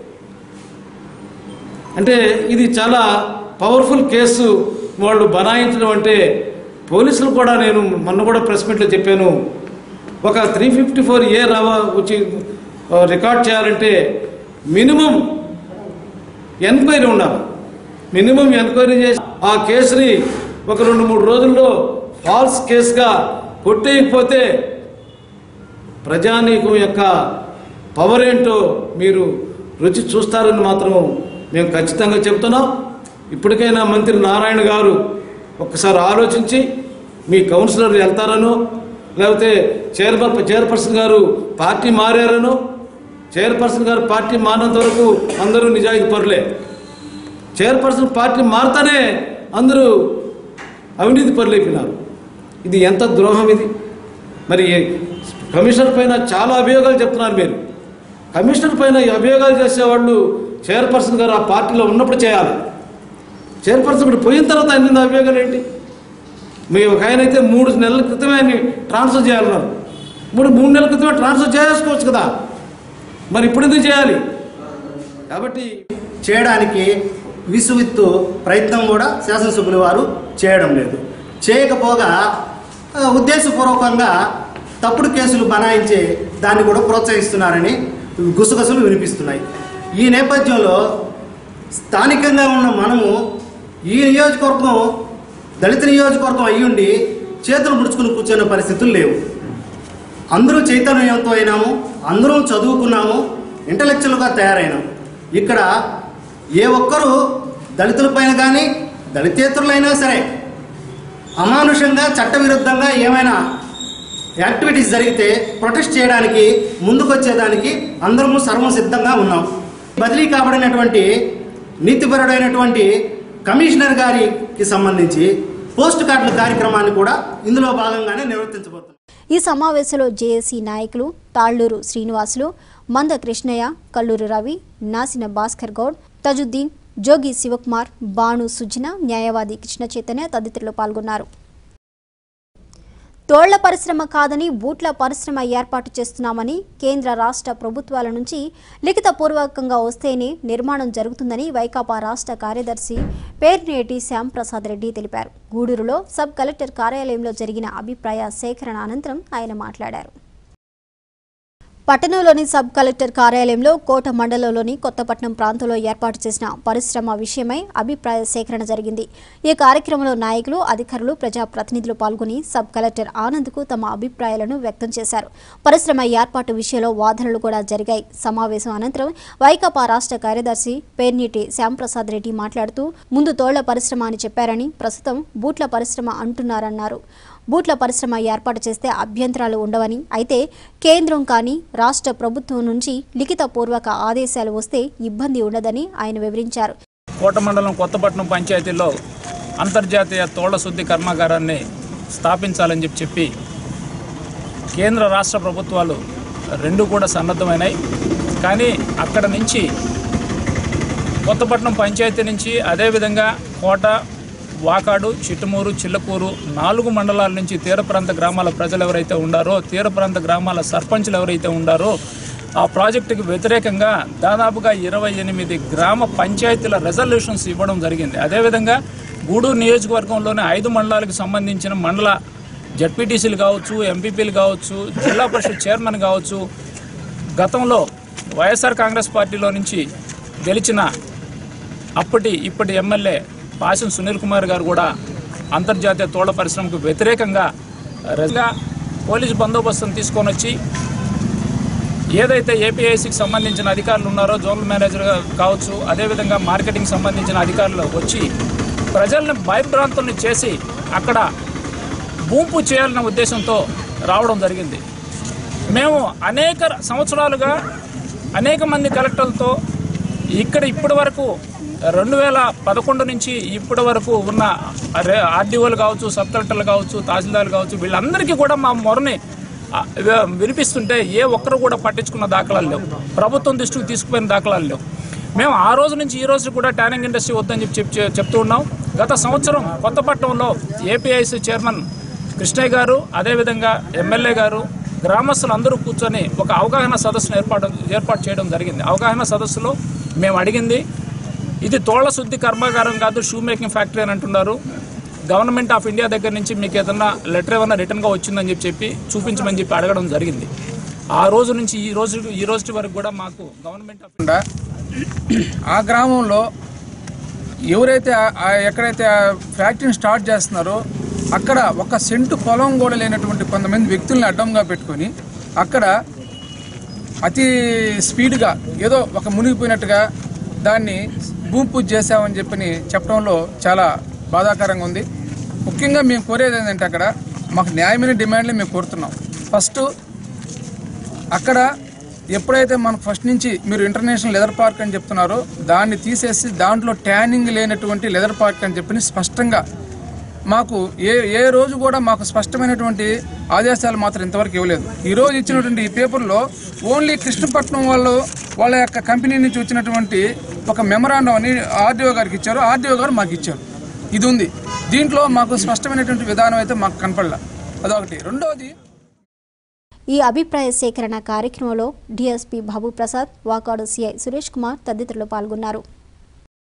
[SPEAKER 11] అంటే ఇది చాలా పవర్ఫుల్ కేసు వాళ్ళు బనాయించడం అంటే పోలీసులు కూడా నేను మొన్న కూడా ప్రెస్ మీట్లో చెప్పాను ఒక త్రీ ఫిఫ్టీ ఫోర్ ఏ రావా వచ్చి ఆ, రికార్డ్ చేయాలంటే మినిమం ఎంక్వైరీ ఉండాలి మినిమం ఎంక్వైరీ చేసి ఆ కేసుని ఒక రెండు మూడు రోజుల్లో ఫాల్స్ కేసుగా కొట్టేయకపోతే ప్రజానీకం యొక్క పవర్ ఏంటో మీరు రుచి చూస్తారని మాత్రం మేము ఖచ్చితంగా చెప్తున్నాం ఇప్పటికైనా మంత్రి నారాయణ గారు ఒక్కసారి ఆలోచించి మీ కౌన్సిలర్ వెళ్తారనో లేకపోతే చైర్మన్ చైర్పర్సన్ గారు పార్టీ మారారనో చైర్పర్సన్ గారు పార్టీ మారినంత వరకు అందరూ నిజాయితీ పరులే చైర్పర్సన్ పార్టీ మారితేనే అందరూ అవినీతి పరులైపోయినారు ఇది ఎంత ద్రోహం ఇది మరి కమిషనర్ పైన చాలా అభియోగాలు చెప్తున్నారు మీరు కమిషనర్ పైన ఈ అభియోగాలు చేసేవాళ్ళు చైర్పర్సన్ గారు ఆ పార్టీలో ఉన్నప్పుడు చేయాలి చైర్పర్సన్ ఇప్పుడు పోయిన తర్వాత అన్ని అభియోగాలు ఏంటి మీ ఒక ఆయన అయితే మూడు నెలల క్రితమే ఆయన ట్రాన్స్ఫర్ చేయాలన్నారు మూడు మూడు నెలల క్రితమే ట్రాన్స్ఫర్ చేసుకోవచ్చు కదా మరి ఇప్పుడు ఎందుకు చేయాలి కాబట్టి
[SPEAKER 12] చేయడానికి విసువిత్తు ప్రయత్నం కూడా శాసనసభ్యుల వారు చేయడం లేదు చేయకపోగా ఆ, ఉద్దేశపూర్వకంగా తప్పుడు కేసులు బనాయించే దాన్ని కూడా ప్రోత్సహిస్తున్నారని గుసగుసలు వినిపిస్తున్నాయి ఈ నేపథ్యంలో స్థానికంగా ఉన్న మనము ఈ నియోజకవర్గం దళిత నియోజకవర్గం అయ్యుండి చేతులు ముడుచుకుని కూర్చున్న పరిస్థితులు లేవు అందరూ చైతన్యంతో అయినాము అందరూ చదువుకున్నాము ఇంటలెక్చువల్గా తయారైనాం ఇక్కడ ఏ ఒక్కరూ దళితులపైన కానీ దళితేతరులైనా సరే అమానుషంగా చట్టవిరుద్ధంగా ఏమైనా యాక్టివిటీస్ జరిగితే ప్రొటెస్ట్ చేయడానికి ముందుకొచ్చేదానికి అందరము సర్వం సిద్ధంగా ఉన్నాం బదిలీ కాబడినటువంటి నీతిపరుడైనటువంటి కమిషనర్ గారికి సంబంధించి పోస్ట్ కార్డుల కార్యక్రమాన్ని కూడా ఇందులో భాగంగానే నిర్వర్తించబోతున్నాం
[SPEAKER 1] ఈ సమావేశంలో జేఏసీ నాయకులు తాళ్లూరు శ్రీనివాసులు మంద కృష్ణయ్య కల్లూరు రవి నాసిన భాస్కర్ గౌడ్ తజుద్దీన్ జోగి శివకుమార్ బాణు సుజన న్యాయవాది కృష్ణ చైతన్య తదితరులు పాల్గొన్నారు తోళ్ల పరిశ్రమ కాదని బూట్ల పరిశ్రమ ఏర్పాటు చేస్తున్నామని కేంద్ర రాష్ట్ర ప్రభుత్వాల నుంచి లిఖితపూర్వకంగా వస్తేనే నిర్మాణం జరుగుతుందని వైకాపా రాష్ట్ర కార్యదర్శి పేర్నేటి శ్యాంప్రసాద్ రెడ్డి తెలిపారు గూడూరులో సబ్ కలెక్టర్ కార్యాలయంలో జరిగిన అభిప్రాయ సేకరణ అనంతరం ఆయన మాట్లాడారు పట్టణంలోని సబ్ కలెక్టర్ కార్యాలయంలో కోట మండలంలోని కొత్తపట్నం ప్రాంతంలో ఏర్పాటు చేసిన పరిశ్రమ విషయమై అభిప్రాయ సేకరణ జరిగింది ఈ కార్యక్రమంలో నాయకులు అధికారులు ప్రజాప్రతినిధులు పాల్గొని సబ్ కలెక్టర్ ఆనంద్కు తమ అభిప్రాయాలను వ్యక్తం చేశారు పరిశ్రమ ఏర్పాటు విషయంలో వాదనలు కూడా జరిగాయి సమావేశం అనంతరం వైకాపా రాష్ట్ర కార్యదర్శి పేర్నీటి శ్యాంప్రసాద్ రెడ్డి మాట్లాడుతూ ముందు తోళ్ల పరిశ్రమ అని చెప్పారని ప్రస్తుతం బూట్ల పరిశ్రమ అంటున్నారన్నారు బూట్ల పరిశ్రమ ఏర్పాటు చేస్తే అభ్యంతరాలు ఉండవని అయితే కేంద్రం కానీ రాష్ట్ర ప్రభుత్వం నుంచి లిఖితపూర్వక ఆదేశాలు వస్తే ఇబ్బంది ఉండదని ఆయన వివరించారు
[SPEAKER 13] కోట మండలం కొత్తపట్నం పంచాయతీలో అంతర్జాతీయ తోళ్ల శుద్ధి కర్మాగారాన్ని స్థాపించాలని చెప్పి చెప్పి కేంద్ర రాష్ట్ర ప్రభుత్వాలు రెండు కూడా సన్నద్ధమైనాయి కానీ అక్కడ నుంచి కొత్తపట్నం పంచాయతీ నుంచి అదేవిధంగా కోట వాకాడు చిట్టుమూరు చిల్లకూరు నాలుగు మండలాల నుంచి తీర ప్రాంత గ్రామాల ప్రజలు ఎవరైతే ఉండారో తీర ప్రాంత గ్రామాల సర్పంచులు ఎవరైతే ఉండారో ఆ ప్రాజెక్టుకి వ్యతిరేకంగా దాదాపుగా ఇరవై ఎనిమిది గ్రామ పంచాయతీల రెజల్యూషన్స్ ఇవ్వడం జరిగింది అదేవిధంగా గూడూరు నియోజకవర్గంలోని ఐదు మండలాలకు సంబంధించిన మండల జడ్పీటీసీలు కావచ్చు ఎంపీపీలు కావచ్చు జిల్లా పరిషత్ చైర్మన్ కావచ్చు గతంలో వైఎస్ఆర్ కాంగ్రెస్ పార్టీలో నుంచి గెలిచిన అప్పటి ఇప్పటి ఎమ్మెల్యే పాసం సునీల్ కుమార్ గారు కూడా అంతర్జాతీయ తోళ్ల పరిశ్రమకు వ్యతిరేకంగా రజగా పోలీసు బందోబస్తును తీసుకొని వచ్చి ఏదైతే ఏపీఐసికి సంబంధించిన అధికారులు ఉన్నారో జోనల్ మేనేజర్ కావచ్చు అదేవిధంగా మార్కెటింగ్ సంబంధించిన అధికారులు వచ్చి ప్రజల్ని భయభ్రాంతుల్ని చేసి అక్కడ భూంపు చేయాలన్న ఉద్దేశంతో రావడం జరిగింది మేము అనేక సంవత్సరాలుగా అనేక మంది కలెక్టర్లతో ఇక్కడ ఇప్పటి వరకు రెండు వేల పదకొండు నుంచి ఇప్పటి వరకు ఉన్న ఆర్డీఓలు కావచ్చు సబ్ కలెక్టర్లు కావచ్చు తహసీల్దార్లు కావచ్చు వీళ్ళందరికీ కూడా మా మొరని ఆ, వి- వినిపిస్తుంటే ఏ ఒక్కరు కూడా పట్టించుకున్న దాఖలాలు లేవు ప్రభుత్వం దృష్టికి తీసుకుపోయిన దాఖలాలు లేవు మేము ఆ రోజు నుంచి ఈ రోజు కూడా ట్యానింగ్ ఇండస్ట్రీ వద్దని చెప్పి చెప్ చెప్తూ ఉన్నాం గత సంవత్సరం కొత్తపట్నంలో ఏపీఐసి చైర్మన్ కృష్ణయ్య గారు అదేవిధంగా ఎమ్మెల్యే గారు గ్రామస్తులు అందరూ కూర్చొని ఒక అవగాహన సదస్సును ఏర్పాటు ఏర్పాటు చేయడం జరిగింది అవగాహన సదస్సులో మేము అడిగింది ఇది తోళ్ల శుద్ధి కర్మాగారం కాదు షూ మేకింగ్ ఫ్యాక్టరీ అని అంటున్నారు గవర్నమెంట్ ఆఫ్ ఇండియా దగ్గర నుంచి మీకు ఏదన్నా లెటర్ ఏమన్నా రిటర్న్గా వచ్చిందని చెప్పి చెప్పి చూపించమని చెప్పి అడగడం జరిగింది ఆ రోజు నుంచి ఈ రోజు ఈ రోజు వరకు కూడా మాకు గవర్నమెంట్ ఆఫ్
[SPEAKER 14] కాకుండా ఆ గ్రామంలో ఎవరైతే ఆ- ఆ ఎక్కడైతే ఆ ఫ్యాక్టరీని స్టార్ట్ చేస్తున్నారో అక్కడ ఒక సెంటు పొలం కూడా లేనటువంటి కొంతమంది వ్యక్తుల్ని అడ్డంగా పెట్టుకొని అక్కడ అతి స్పీడ్గా ఏదో ఒక మునిగిపోయినట్టుగా దాన్ని భూమి పూజ చేసామని చెప్పని చెప్పడంలో చాలా బాధాకరంగా ఉంది ముఖ్యంగా మేము కోరేది ఏంటంటే అక్కడ మాకు న్యాయమైన డిమాండ్లు మేము కోరుతున్నాం ఫస్ట్ అక్కడ ఎప్పుడైతే మనకు ఫస్ట్ నుంచి మీరు ఇంటర్నేషనల్ లెదర్ పార్క్ అని చెప్తున్నారో దాన్ని తీసేసి దాంట్లో ట్యానింగ్ లేనటువంటి లెదర్ పార్క్ అని చెప్పి స్పష్టంగా మాకు ఏ ఏ రోజు కూడా మాకు స్పష్టమైనటువంటి ఆదేశాలు మాత్రం ఇంతవరకు ఇవ్వలేదు ఈ రోజు ఇచ్చినటువంటి ఈ పేపర్లో ఓన్లీ కృష్ణపట్నం వాళ్ళు వాళ్ళ యొక్క కంపెనీ నుంచి వచ్చినటువంటి ఒక మెమరాండం అని ఆర్డీఓ గారికి ఇచ్చారు ఆర్డీఓ గారు మాకు ఇచ్చారు ఇది ఉంది దీంట్లో మాకు స్పష్టమైనటువంటి విధానం అయితే మాకు కనపడలే అదొకటి రెండోది
[SPEAKER 1] ఈ అభిప్రాయ సేకరణ కార్యక్రమంలో డీఎస్పీ బాబు ప్రసాద్ వాకాడు సిఐ సురేష్ కుమార్ తదితరులు పాల్గొన్నారు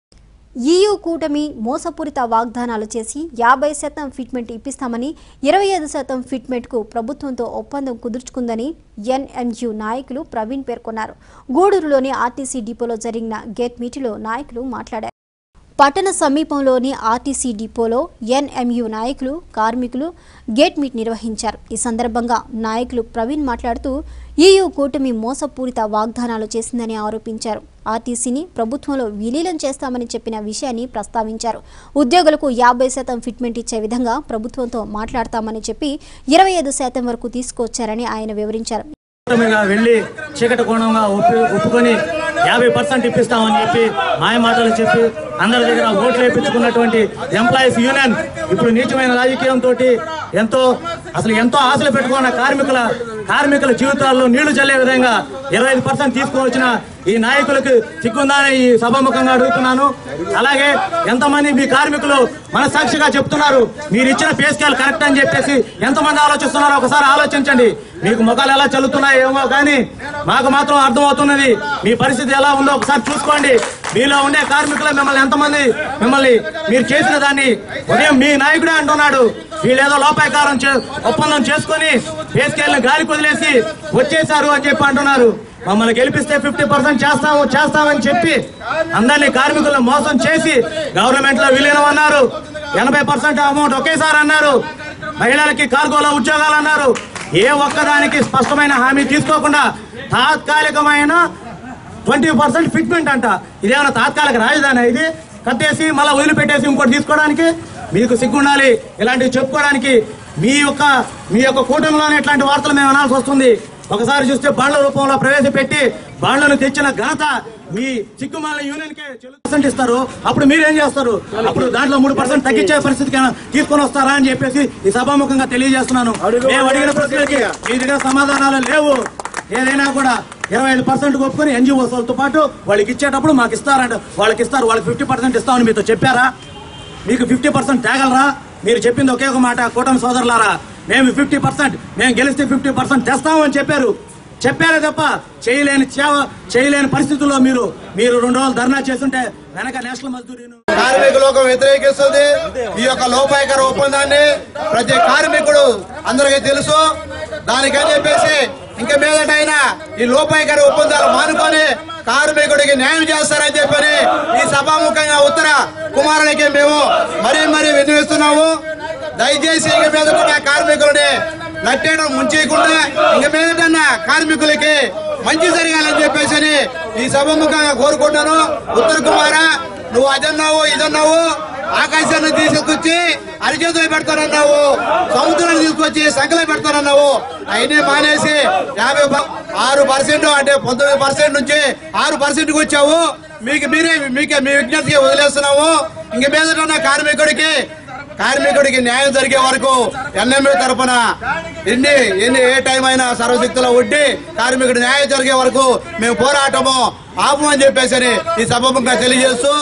[SPEAKER 1] ఈయూ కూటమి మోసపూరిత వాగ్దానాలు చేసి యాభై శాతం ఫిట్మెంట్ ఇప్పిస్తామని ఇరవై ఐదు శాతం ఫిట్మెంట్కు ప్రభుత్వంతో ఒప్పందం కుదుర్చుకుందని ఎన్ఎంయు నాయకులు ప్రవీణ్ పేర్కొన్నారు గూడూరులోని ఆర్టీసీ డిపోలో జరిగిన గేట్ మీటిలో నాయకులు మాట్లాడారు పట్టణ సమీపంలోని ఆర్టీసీ డిపోలో ఎన్ఎంయు నాయకులు కార్మికులు గేట్ మీట్ నిర్వహించారు ఈ సందర్భంగా నాయకులు ప్రవీణ్ మాట్లాడుతూ ఈయూ కూటమి మోసపూరిత వాగ్దానాలు చేసిందని ఆరోపించారు ఆర్టీసీని ప్రభుత్వంలో విలీనం చేస్తామని చెప్పిన విషయాన్ని ప్రస్తావించారు ఉద్యోగులకు యాభై శాతం ఫిట్మెంట్ ఇచ్చే విధంగా ప్రభుత్వంతో మాట్లాడతామని చెప్పి ఇరవై ఐదు శాతం వరకు తీసుకొచ్చారని ఆయన వివరించారు
[SPEAKER 15] కూటమిగా వెళ్ళి చీకటి కోణంగా ఒప్పి ఒప్పుకొని యాభై పర్సెంట్ ఇప్పిస్తామని చెప్పి మాయ మాటలు చెప్పి అందరి దగ్గర ఓట్లు వేయించుకున్నటువంటి ఎంప్లాయీస్ యూనియన్ ఇప్పుడు నీచమైన రాజకీయంతో ఎంతో అసలు ఎంతో ఆశలు పెట్టుకున్న కార్మికుల కార్మికుల జీవితాల్లో నీళ్లు చల్లే విధంగా ఇరవై ఐదు పర్సెంట్ తీసుకువచ్చిన ఈ నాయకులకు సిగ్గుందని ఈ సభాముఖంగా అడుగుతున్నాను అలాగే ఎంతమంది మీ కార్మికులు మనసాక్షిగా చెప్తున్నారు మీరు ఇచ్చిన పే స్కేల్ కరెక్ట్ అని చెప్పేసి ఎంతమంది ఆలోచిస్తున్నారో ఒకసారి ఆలోచించండి మీకు ముఖాలు ఎలా చల్లుతున్నాయో ఏమో కానీ మాకు మాత్రం అర్థమవుతున్నది మీ పరిస్థితి ఎలా ఉందో ఒకసారి చూసుకోండి మీలో ఉండే కార్మికులు మిమ్మల్ని ఎంతమంది మిమ్మల్ని మీరు చేసిన దాన్ని ఉదయం మీ నాయకుడే అంటున్నాడు వీళ్ళేదో లోపాయకారం చే- ఒప్పందం చేసుకొని పే స్కేల్ ని గాలికి వదిలేసి వచ్చేసారు అని చెప్పి అంటున్నారు మమ్మల్ని గెలిపిస్తే ఫిఫ్టీ పర్సెంట్ చేస్తాము చేస్తామని చెప్పి అందరినీ కార్మికులను మోసం చేసి గవర్నమెంట్ లో విలీనం అన్నారు ఎనభై పర్సెంట్ అమౌంట్ ఒకేసారి అన్నారు మహిళలకి కార్గోలో ఉద్యోగాలు అన్నారు ఏ ఒక్కదానికి స్పష్టమైన హామీ తీసుకోకుండా తాత్కాలికమైన ట్వంటీ పర్సెంట్ ఫిట్మెంట్ అంట ఇదేమైనా తాత్కాలిక రాజధాని ఇది కట్టేసి మళ్ళీ వదిలిపెట్టేసి ఇంకోటి తీసుకోవడానికి మీకు సిగ్గుండాలి ఇలాంటివి చెప్పుకోవడానికి మీ యొక్క మీ యొక్క కూటమిలోనే ఇట్లాంటి వార్తలు మేము అనాల్సి వస్తుంది ఒకసారి చూస్తే బాండ్ల రూపంలో ప్రవేశపెట్టి బాండ్లను తెచ్చిన ఘనత మీ సిగ్గుమాల యూనియన్ కే పర్సెంట్ ఇస్తారు అప్పుడు మీరేం చేస్తారు అప్పుడు దాంట్లో మూడు పర్సెంట్ తగ్గించే పరిస్థితికి తీసుకొని వస్తారా అని చెప్పేసి ఈ సభాముఖంగా తెలియజేస్తున్నాను మేము అడిగిన ప్రశ్నలకి మీ దగ్గర సమాధానాలు లేవు ఏదైనా కూడా ఇరవై ఐదు పర్సెంట్ ఒప్పుకొని ఎన్జిఓలతో పాటు వాళ్ళకి ఇచ్చేటప్పుడు మాకు ఇస్తారంట వాళ్ళకి ఇస్తారు వాళ్ళకి ఫిఫ్టీ పర్సెంట్ ఇస్తామని మీతో చెప్పారా మీకు ఫిఫ్టీ పర్సెంట్ తేగలరా మీరు చెప్పింది ఒకే ఒక మాట కూటమి సోదరులారా మేము ఫిఫ్టీ పర్సెంట్ మేము గెలిస్తే ఫిఫ్టీ పర్సెంట్ తెస్తామని చెప్పారు చెప్పారే తప్ప చేయలేని సేవ చేయలేని పరిస్థితుల్లో మీరు మీరు రెండు రోజులు ధర్నా చేస్తుంటే వెనక నేషనల్ మజ్దూర్ యూనియన్
[SPEAKER 16] కార్మిక లోకం వ్యతిరేకిస్తుంది ఈ యొక్క లోపాయకర ఒప్పందాన్ని ప్రతి కార్మికుడు అందరికీ తెలుసు దానికని చెప్పేసి ఇంకా మీదటైనా ఈ లోపాయకర ఒప్పందాలు మానుకొని కార్మికుడికి న్యాయం చేస్తారని చెప్పని ఈ సభాముఖంగా ఉత్తర కుమారునికి మేము మరీ మరీ వినిపిస్తున్నాము దయచేసి ఇక మీద కూడా కార్మికులని నట్టేయడం ముంచేయకుండా ఇంక మీదటన్నా కార్మికులకి మంచి జరగాలని చెప్పేసి ఈ సభముఖంగా కోరుకుంటాను ఉత్తర కుమార నువ్వు అదన్నావు ఇదన్నావు ఆకాశాన్ని తీసుకొచ్చి అరిచేతులు పెడతానన్నావు సముద్రాన్ని తీసుకొచ్చి సంకలం పెడతానన్నావు అయినా మానేసి యాభై ప- ఆరు పర్సెంట్ అంటే పంతొమ్మిది పర్సెంట్ నుంచి ఆరు పర్సెంట్ వచ్చావు మీకు మీరే మీకే మీ విజ్ఞప్తికి వదిలేస్తున్నాము ఇంక మీద కార్మికుడికి కార్మికుడికి న్యాయం జరిగే వరకు ఎన్ఎంఏ తరపున ఎన్ని ఎన్ని ఏ టైం అయినా సర్వశక్తుల వడ్డీ కార్మికుడి న్యాయం జరిగే వరకు మేము పోరాటము ఆపమని చెప్పేసి ఈ సభముఖంగా తెలియజేస్తూ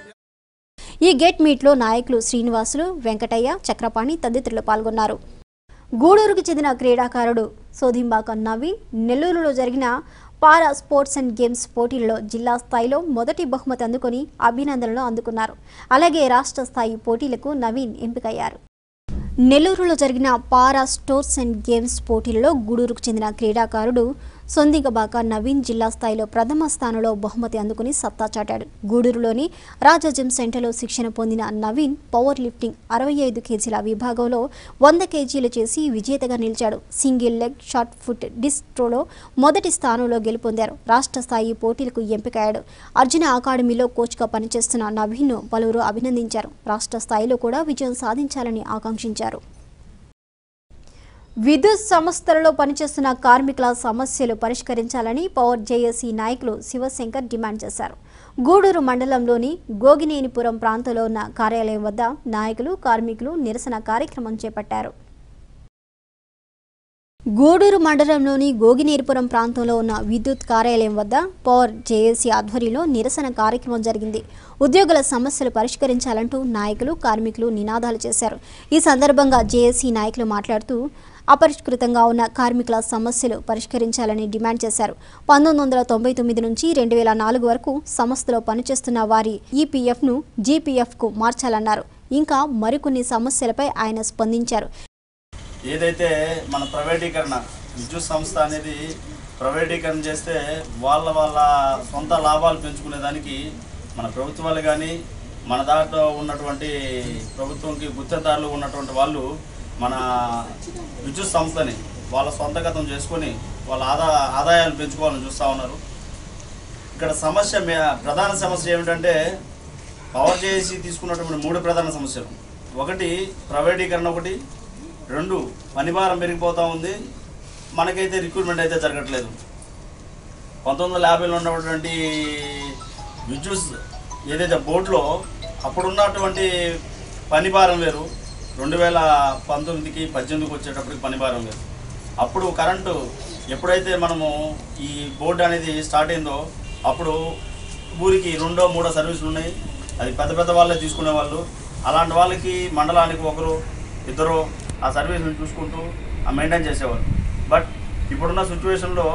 [SPEAKER 1] ఈ గేట్ మీట్లో నాయకులు శ్రీనివాసులు వెంకటయ్య చక్రపాణి తదితరులు పాల్గొన్నారు గూడూరుకు చెందిన క్రీడాకారుడు సోధింబాక నవీన్ నెల్లూరులో జరిగిన పారా స్పోర్ట్స్ అండ్ గేమ్స్ పోటీలలో జిల్లా స్థాయిలో మొదటి బహుమతి అందుకొని అభినందనలు అందుకున్నారు అలాగే రాష్ట్ర స్థాయి పోటీలకు నవీన్ ఎంపికయ్యారు నెల్లూరులో జరిగిన పారా స్టోర్స్ అండ్ గేమ్స్ పోటీలలో గూడూరుకు చెందిన క్రీడాకారుడు సొందిగబాక నవీన్ జిల్లా స్థాయిలో ప్రథమ స్థానంలో బహుమతి అందుకుని సత్తా చాటాడు గూడూరులోని రాజా జిమ్ సెంటర్లో శిక్షణ పొందిన నవీన్ పవర్ లిఫ్టింగ్ అరవై ఐదు కేజీల విభాగంలో వంద కేజీలు చేసి విజేతగా నిలిచాడు single leg short foot disc త్రోలో మొదటి స్థానంలో గెలుపొందారు రాష్ట్ర స్థాయి పోటీలకు ఎంపికయ్యాడు అర్జున అకాడమీలో కోచ్గా పనిచేస్తున్న నవీన్ను పలువురు అభినందించారు రాష్ట్ర స్థాయిలో కూడా విజయం సాధించాలని ఆకాంక్షించారు విద్యుత్ సంస్థలలో పనిచేస్తున్న కార్మికుల సమస్యలు పరిష్కరించాలని పవర్ జేఏసీ నాయకులు శివశంకర్ డిమాండ్ చేశారు గూడూరు మండలంలోని గోగినేనిపురం ప్రాంతంలో ఉన్న కార్యాలయం వద్ద నాయకులు కార్మికులు నిరసన కార్యక్రమం చేపట్టారు గూడూరు మండలంలోని గోగినేరిపురం ప్రాంతంలో ఉన్న విద్యుత్ కార్యాలయం వద్ద పవర్ జేఏసీ ఆధ్వర్యంలో నిరసన కార్యక్రమం జరిగింది ఉద్యోగుల సమస్యలు పరిష్కరించాలంటూ నాయకులు కార్మికులు నినాదాలు చేశారు ఈ సందర్భంగా జేఏసీ నాయకులు మాట్లాడుతూ అపరిష్కృతంగా ఉన్న కార్మికుల సమస్యలు పరిష్కరించాలని డిమాండ్ చేశారు పంతొమ్మిది వందల తొంభై తొమ్మిది నుంచి రెండు వేల నాలుగు వరకు సంస్థలో పనిచేస్తున్న వారి ఈపీఎఫ్ను జీపీఎఫ్కు మార్చాలన్నారు ఇంకా మరికొన్ని సమస్యలపై ఆయన స్పందించారు
[SPEAKER 17] ఏదైతే మన ప్రైవేటీకరణ విద్యుత్ సంస్థ అనేది ప్రైవేటీకరణ చేస్తే వాళ్ళ వాళ్ళ సొంత లాభాలు పెంచుకునేదానికి మన ప్రభుత్వాలు కానీ మన దాంట్లో ఉన్నటువంటి ప్రభుత్వంకి గుత్తదారులు ఉన్నటువంటి వాళ్ళు మన విద్యుత్ సంస్థని వాళ్ళ సొంతగతం చేసుకొని వాళ్ళ ఆదా ఆదాయాలు పెంచుకోవాలని చూస్తూ ఉన్నారు ఇక్కడ సమస్య మే- ప్రధాన సమస్య ఏమిటంటే పవర్ చేసి తీసుకున్నటువంటి మూడు ప్రధాన సమస్యలు ఒకటి ప్రైవేటీకరణ ఒకటి రెండు పనిభారం పెరిగిపోతూ ఉంది మనకైతే రిక్రూట్మెంట్ అయితే జరగట్లేదు పంతొమ్మిది వందల యాభైలో ఉన్నటువంటి విద్యుత్ ఏదైతే బోర్డులో అప్పుడున్నటువంటి పనిభారం వేరు రెండు వేల పంతొమ్మిదికి పద్దెనిమిదికి వచ్చేటప్పటికి పనిభారం వేరు అప్పుడు కరెంటు ఎప్పుడైతే మనము ఈ బోర్డు అనేది స్టార్ట్ అయిందో అప్పుడు ఊరికి రెండో మూడో సర్వీసులు ఉన్నాయి అది పెద్ద పెద్ద వాళ్ళే తీసుకునేవాళ్ళు అలాంటి వాళ్ళకి మండలానికి ఒకరు ఇద్దరు ఆ సర్వీస్ని చూసుకుంటూ ఆ మెయింటైన్ చేసేవాళ్ళు బట్ ఇప్పుడున్న సిచ్యువేషన్లో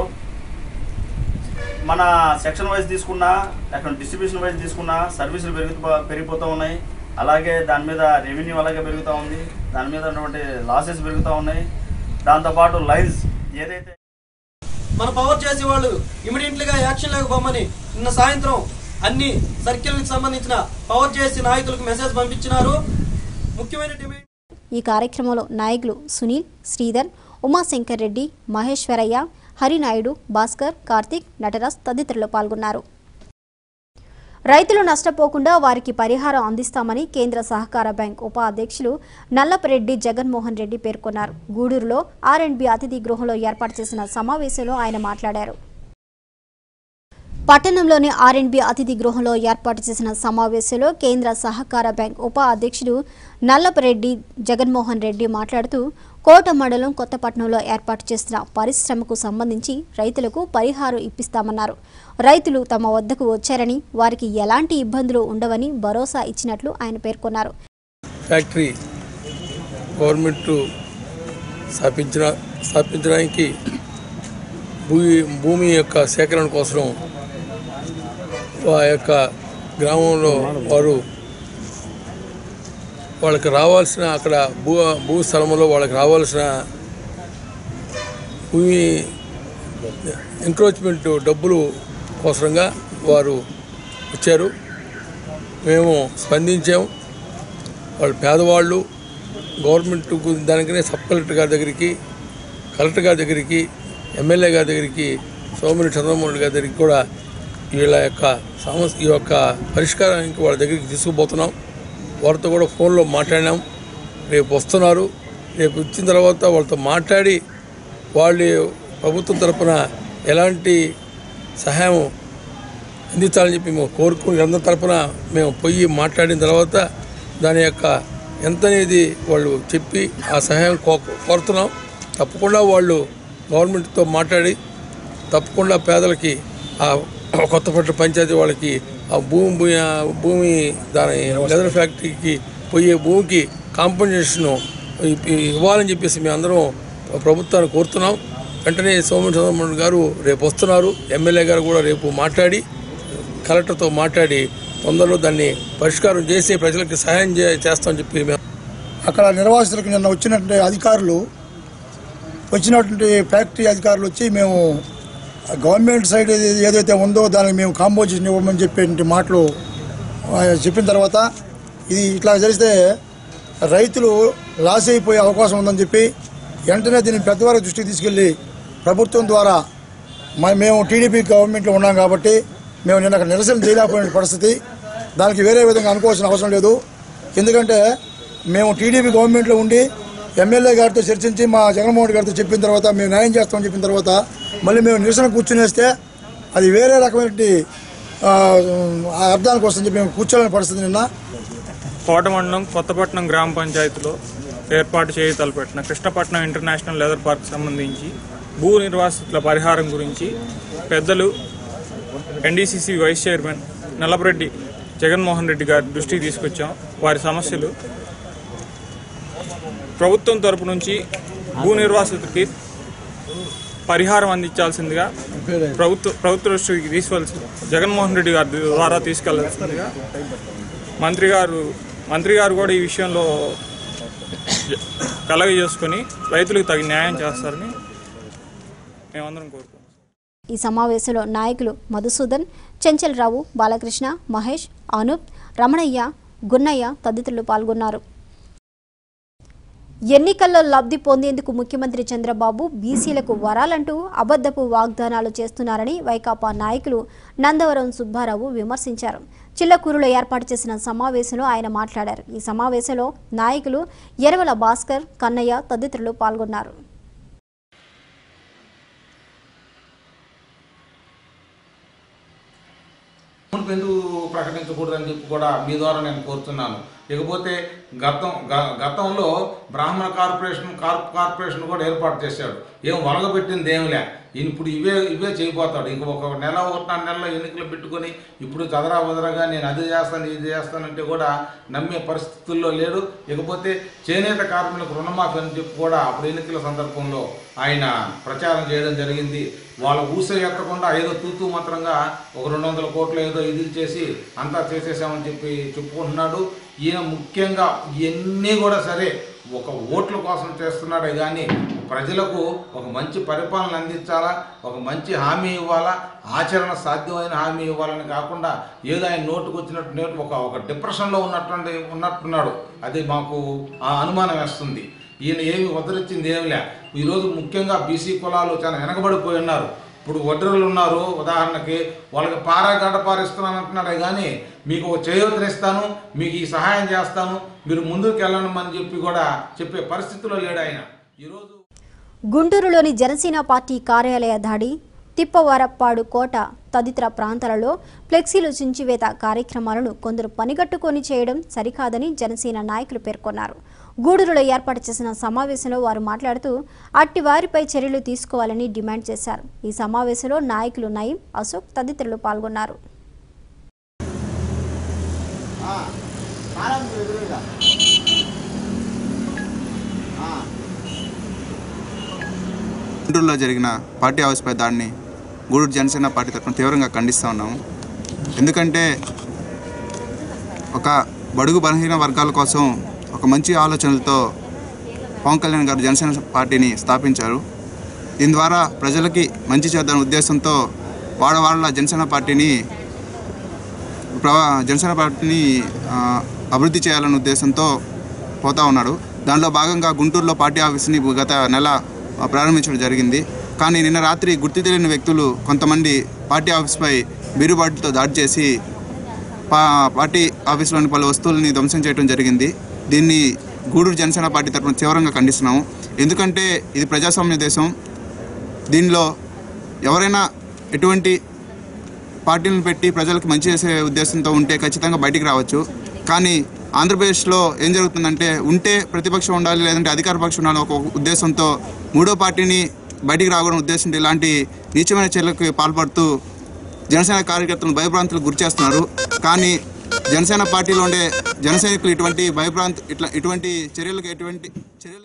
[SPEAKER 17] మన సెక్షన్ వైజ్ తీసుకున్నా అక్కడ డిస్ట్రిబ్యూషన్ వైజ్ తీసుకున్నా సర్వీసులు పెరుగుతూ పెరిగిపోతూ ఉన్నాయి అలాగే దాని మీద రెవెన్యూ అలాగే పెరుగుతూ ఉంది దాని మీద ఉన్నటువంటి లాసెస్ పెరుగుతూ ఉన్నాయి దాంతోపాటు లైన్స్ ఏదైతే
[SPEAKER 18] మన పవర్ చేసే వాళ్ళు ఇమీడియట్లీ గా యాక్షన్ లేకపోమని నిన్న సాయంత్రం అన్ని సర్కిల్కి సంబంధించిన పవర్ చేసి నాయకులకు మెసేజ్ పంపించినారు ముఖ్యమైన డిమాండ్
[SPEAKER 1] ఈ కార్యక్రమంలో నాయకులు సునీల్ శ్రీధర్ ఉమాశంకర్ రెడ్డి మహేశ్వరయ్య హరినాయుడు భాస్కర్ కార్తిక్ నటరాజ్ తదితరులు పాల్గొన్నారు రైతులు నష్టపోకుండా వారికి పరిహారం అందిస్తామని కేంద్ర సహకార బ్యాంక్ ఉప అధ్యక్షులు నల్లపరెడ్డి జగన్మోహన్ రెడ్డి పేర్కొన్నారు గూడూరులో ఆర్ అండ్ బి అతిథి గృహంలో ఏర్పాటు చేసిన సమావేశంలో ఆయన మాట్లాడారు పట్టణంలోని ఆర్ఎండ్బి అతిథి గృహంలో ఏర్పాటు చేసిన సమావేశంలో కేంద్ర సహకార బ్యాంక్ ఉప అధ్యక్షుడు నల్లపరెడ్డి జగన్మోహన్ రెడ్డి మాట్లాడుతూ కోట మండలం కొత్తపట్నంలో ఏర్పాటు చేసిన పరిశ్రమకు సంబంధించి రైతులకు పరిహారం ఇప్పిస్తామన్నారు రైతులు తమ వద్దకు వచ్చారని వారికి ఎలాంటి ఇబ్బందులు ఉండవని భరోసా ఇచ్చినట్లు ఆయన పేర్కొన్నారు
[SPEAKER 19] ఫ్యాక్టరీ గవర్నమెంట్ స్థాపించిన స్థాపించడానికి భూమి భూమి యొక్క సేకరణ కోసం ఆ యొక్క గ్రామంలో వారు వాళ్ళకి రావాల్సిన అక్కడ భూ భూ స్థలంలో వాళ్ళకి రావాల్సిన భూమి ఎంక్రోచ్మెంట్ డబ్బులు కోసంగా వారు వచ్చారు మేము స్పందించాము వాళ్ళు పేదవాళ్ళు గవర్నమెంట్ గు- దానికనే సబ్ కలెక్టర్ గారి దగ్గరికి కలెక్టర్ గారి దగ్గరికి ఎమ్మెల్యే గారి దగ్గరికి సోమిరెడ్డి చంద్రమోహన్ రెడ్డి గారి దగ్గరికి కూడా వీళ్ళ యొక్క సమస్య ఈ యొక్క పరిష్కారానికి వాళ్ళ దగ్గరికి తీసుకుపోతున్నాం వారితో కూడా ఫోన్లో మాట్లాడినాం రేపు వస్తున్నారు రేపు వచ్చిన తర్వాత వాళ్ళతో మాట్లాడి వాళ్ళు ప్రభుత్వం తరపున ఎలాంటి సహాయం అందించాలని చెప్పి మేము కోరుకుని అందరి తరపున మేము పోయి మాట్లాడిన తర్వాత దాని యొక్క ఎంత అనేది వాళ్ళు చెప్పి ఆ సహాయం కో- కోరుతున్నాం తప్పకుండా వాళ్ళు గవర్నమెంట్తో మాట్లాడి తప్పకుండా పేదలకి ఆ కొత్తపట్ల పంచాయతీ వాళ్ళకి ఆ భూమి భూమి ఆ భూమి దాని లెదర్ ఫ్యాక్టరీకి పోయే భూమికి కాంపన్సేషన్ ఇవ్వాలని చెప్పేసి మేము అందరం ప్రభుత్వాన్ని కోరుతున్నాం వెంటనే సోమన్ చంద్రమోహన్ గారు రేపు వస్తున్నారు ఎమ్మెల్యే గారు కూడా రేపు మాట్లాడి కలెక్టర్తో మాట్లాడి తొందరలో దాన్ని పరిష్కారం చేసి ప్రజలకు సహాయం చే చేస్తామని చెప్పి మేము
[SPEAKER 20] అక్కడ నిర్వాసితులకు నిన్న వచ్చినటువంటి అధికారులు వచ్చినటువంటి ఫ్యాక్టరీ అధికారులు వచ్చి మేము గవర్నమెంట్ సైడ్ ఏది- ఏదైతే ఉందో దానికి మేము కాంపోజిషన్ ఇవ్వమని చెప్పే మాటలు ఆ, చెప్పిన తర్వాత ఇది ఇట్లా జరిగితే రైతులు లాస్ అయిపోయే అవకాశం ఉందని చెప్పి వెంటనే దీన్ని పెద్దవారి దృష్టికి తీసుకెళ్ళి ప్రభుత్వం ద్వారా మ- మేము టీడీపీ గవర్నమెంట్లో ఉన్నాం కాబట్టి మేము నిన్న అక్కడ నిరసన చేయలేకపోయిన పరిస్థితి దానికి వేరే విధంగా అనుకోవాల్సిన అవసరం లేదు ఎందుకంటే మేము టీడీపీ గవర్నమెంట్లో ఉండి ఎమ్మెల్యే గారితో చర్చించి మా జగన్మోహన్ గారితో చెప్పిన తర్వాత మేము న్యాయం చేస్తామని చెప్పిన తర్వాత మళ్ళీ మేము నిరసన కూర్చునేస్తే అది వేరే రకమైన ఆ, ఆ అర్థానికి వస్తుందని చెప్పి మేము కూర్చోలేని పరిస్థితి నిన్న
[SPEAKER 21] కోట మండలం కొత్తపట్నం గ్రామ పంచాయతీలో ఏర్పాటు చేయ తలపెట్టిన కృష్ణపట్నం ఇంటర్నేషనల్ లెదర్ పార్క్ సంబంధించి భూ నిర్వాసితుల పరిహారం గురించి పెద్దలు NDCC vice chairman Nallapareddy Jaganmohan Reddy గారి దృష్టికి తీసుకొచ్చాం వారి సమస్యలు ప్రభుత్వం తరపు నుంచి భూ నిర్వాసితుడికి పరిహారం అందించాల్సిందిగా ప్రభుత్వ ప్రభుత్వ దృష్టికి తీసుకోవాల్సి జగన్మోహన్ రెడ్డి గారి ద్వారా తీసుకెళ్లాల్సిందిగా మంత్రి గారు మంత్రి గారు కూడా ఈ విషయంలో కలగ చేసుకొని రైతులకు తగిన న్యాయం చేస్తారని మేమందరం కోరుకుంటున్నాం
[SPEAKER 1] ఈ సమావేశంలో నాయకులు మధుసూదన్ చెంచల్రావు బాలకృష్ణ మహేష్ అనూప్ రమణయ్య గున్నయ్య తదితరులు పాల్గొన్నారు ఎన్నికల్లో లబ్ధి పొందేందుకు ముఖ్యమంత్రి చంద్రబాబు బీసీలకు వరాలంటూ అబద్ధపు వాగ్దానాలు చేస్తున్నారని వైకాపా నాయకులు నందవరం సుబ్బారావు విమర్శించారు చిల్లకూరులో ఏర్పాటు చేసిన సమావేశంలో ఆయన మాట్లాడారు ఈ సమావేశంలో నాయకులు ఎరవల భాస్కర్ కన్నయ్య తదితరులు పాల్గొన్నారు
[SPEAKER 4] మునుపు ఎందుకు ప్రకటించకూడదని చెప్పి కూడా మీ ద్వారా నేను కోరుతున్నాను ఇకపోతే గతం గ- గతంలో బ్రాహ్మణ కార్పొరేషన్ కార్ప్ కార్పొరేషన్ కూడా ఏర్పాటు చేశాడు ఏం వలగబెట్టింది ఏమిలే ఈయన ఇప్పుడు ఇవే ఇవే చేయబోతాడు ఇంక ఒక నెల ఒకటిన్నర నెలలో ఎన్నికలు పెట్టుకొని ఇప్పుడు చదరా బదరగా నేను అది చేస్తాను ఇది చేస్తానంటే కూడా నమ్మే పరిస్థితుల్లో లేడు ఇకపోతే చేనేత కార్మికులకు రుణమాఫీ అని చెప్పి కూడా అప్పుడు ఎన్నికల సందర్భంలో ఆయన ప్రచారం చేయడం జరిగింది వాళ్ళ ఊస ఎత్తకుండా ఏదో తూతూ మాత్రంగా ఒక రెండు వందల కోట్లు ఏదో ఇది చేసి అంతా చేసేసామని చెప్పి చెప్పుకుంటున్నాడు ఈయన ముఖ్యంగా ఇవన్నీ కూడా సరే ఒక ఓట్ల కోసం చేస్తున్నాడే కానీ ప్రజలకు ఒక మంచి పరిపాలన అందించాలా ఒక మంచి హామీ ఇవ్వాలా ఆచరణ సాధ్యమైన హామీ ఇవ్వాలని కాకుండా ఏదో ఆయన నోటుకు వచ్చినట్టు నోటు ఒక ఒక డిప్రెషన్లో ఉన్నటువంటి ఉన్నట్టున్నాడు అది మాకు ఆ అనుమానం వేస్తుంది ఈయన ఏమి ఉద్ధరించింది ఏమి లే ఈరోజు ముఖ్యంగా బీసీ కులాలు చాలా వెనకబడిపోయి ఉన్నారు ఇప్పుడు వడ్రులు ఉన్నారు ఉదాహరణకి వాళ్ళకి పారా గడ్డ పారిస్తున్నాను అంటున్నాడే కానీ మీకు ఒక చేయూతనిస్తాను మీకు ఈ సహాయం చేస్తాను మీరు ముందుకు వెళ్ళనమని చెప్పి కూడా చెప్పే పరిస్థితిలో లేడు ఆయన ఈరోజు
[SPEAKER 1] గుంటూరులోని జనసేన పార్టీ కార్యాలయ దాడి తిప్పవరప్పాడు కోట తదితర ప్రాంతాలలో ఫ్లెక్సీలు చించివేత కార్యక్రమాలను కొందరు పనిగట్టుకొని చేయడం సరికాదని జనసేన నాయకులు పేర్కొన్నారు గూడూరులో ఏర్పాటు చేసిన సమావేశంలో వారు మాట్లాడుతూ అట్టి వారిపై చర్యలు తీసుకోవాలని డిమాండ్ చేశారు ఈ సమావేశంలో నాయకులు నయీం అశోక్ తదితరులు పాల్గొన్నారు
[SPEAKER 22] గుంటూరులో జరిగిన పార్టీ హౌస్పై దాడిని గూడూరు జనసేన పార్టీ తరఫున తీవ్రంగా ఖండిస్తూ ఉన్నాము ఎందుకంటే ఒక బడుగు బలహీన వర్గాల కోసం ఒక మంచి ఆలోచనలతో పవన్ కళ్యాణ్ గారు జనసేన పార్టీని స్థాపించారు దీని ద్వారా ప్రజలకి మంచి చేద్దామనే ఉద్దేశంతో వాడవాడల జనసేన పార్టీని ప్రవా జనసేన పార్టీని ఆ, అభివృద్ధి చేయాలనే ఉద్దేశంతో పోతా ఉన్నాడు దానిలో భాగంగా గుంటూరులో పార్టీ ఆఫీస్ని గత నెల ఆ, ప్రారంభించడం జరిగింది కానీ నిన్న రాత్రి గుర్తు తెలియని వ్యక్తులు కొంతమంది పార్టీ ఆఫీస్పై బీరుబాటుతో దాడి చేసి పా పార్టీ ఆఫీస్లోని పలు వస్తువులని ధ్వంసం చేయడం జరిగింది దీన్ని గూడూరు జనసేన పార్టీ తరఫున తీవ్రంగా ఖండిస్తున్నాము ఎందుకంటే ఇది ప్రజాస్వామ్య దేశం దీనిలో ఎవరైనా ఎటువంటి పార్టీలను పెట్టి ప్రజలకు మంచి చేసే ఉద్దేశంతో ఉంటే ఖచ్చితంగా బయటికి రావచ్చు కానీ ఆంధ్రప్రదేశ్లో ఏం జరుగుతుందంటే ఉంటే ప్రతిపక్షం ఉండాలి లేదంటే అధికార పక్షం ఉండాలి ఒక ఉద్దేశంతో మూడో పార్టీని బయటికి రాకూడని ఉద్దేశంతో ఇలాంటి నీచమైన చర్యలకు పాల్పడుతూ జనసేన కార్యకర్తలను భయభ్రాంతులకు గురి చేస్తున్నారు కానీ జనసేన పార్టీలో ఉండే జనసైనికులు ఇటువంటి భయభ్రాంతి ఇట్లా ఇటువంటి చర్యలకు ఎటువంటి చర్యలు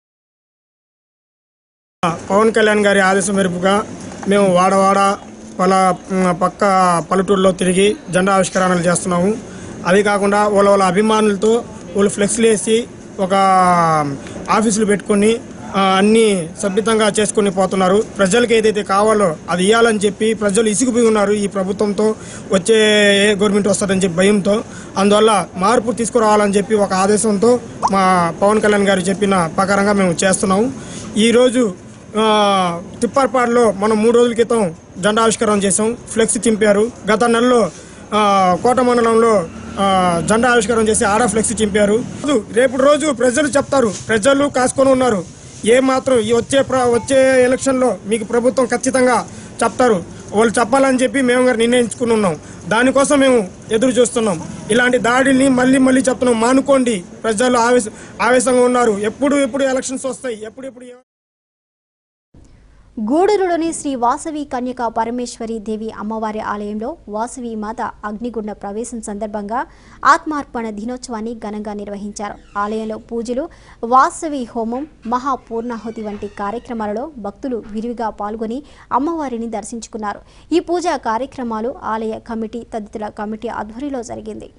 [SPEAKER 23] పవన్ కళ్యాణ్ గారి ఆదేశం మేరపుగా మేము వాడవాడ వాళ్ళ మ్, పక్క పల్లెటూరులో తిరిగి జెండా ఆవిష్కరణలు చేస్తున్నాము అవి కాకుండా వాళ్ళ వాళ్ళ అభిమానులతో వాళ్ళు ఫ్లెక్స్లు వేసి ఒక ఆఫీసులు పెట్టుకొని ఆ, అన్ని సభ్యతంగా చేసుకొని పోతున్నారు ప్రజలకు ఏదైతే కావాలో అది ఇవ్వాలని చెప్పి ప్రజలు ఇసుకుపోయి ఉన్నారు ఈ ప్రభుత్వంతో వచ్చే ఏ గవర్నమెంట్ వస్తుందని చెప్పి భయంతో అందువల్ల మార్పు తీసుకురావాలని చెప్పి ఒక ఆదేశంతో మా పవన్ కళ్యాణ్ గారు చెప్పిన ప్రకారంగా మేము చేస్తున్నాము ఈరోజు ఆ, తిప్పర్పాడులో మనం మూడు రోజుల క్రితం జెండా ఆవిష్కరణ చేసాం ఫ్లెక్స్ చింపారు గత నెలలో ఆ, కోట మండలంలో ఆ, జెండా ఆవిష్కరణ చేసి ఆడ ఫ్లెక్స్ చింపారు రేపు రోజు ప్రజలు చెప్తారు ప్రజలు కాసుకొని ఉన్నారు ఏ మాత్రం ఈ వచ్చే ప్ర- వచ్చే ఎలక్షన్లో మీకు ప్రభుత్వం ఖచ్చితంగా చెప్తారు వాళ్ళు చెప్పాలని చెప్పి మేము గారు నిర్ణయించుకుని ఉన్నాం దానికోసం మేము ఎదురు చూస్తున్నాం ఇలాంటి దాడిని మళ్ళీ మళ్ళీ చెప్తున్నాం మానుకోండి ప్రజలు ఆవేశ ఆవేశంగా ఉన్నారు ఎప్పుడు ఎప్పుడు ఎలక్షన్స్ వస్తాయి ఎప్పుడు ఎప్పుడు
[SPEAKER 1] గూడూరులోని శ్రీ వాసవి కన్యకా పరమేశ్వరి దేవి అమ్మవారి ఆలయంలో వాసవి మాత అగ్నిగుండ ప్రవేశం సందర్భంగా ఆత్మార్పణ దినోత్సవాన్ని ఘనంగా నిర్వహించారు ఆలయంలో పూజలు వాసవి హోమం మహాపూర్ణాహుతి వంటి కార్యక్రమాలలో భక్తులు విరివిగా పాల్గొని అమ్మవారిని దర్శించుకున్నారు ఈ పూజా కార్యక్రమాలు ఆలయ కమిటీ తదితర కమిటీ ఆధ్వర్యంలో జరిగింది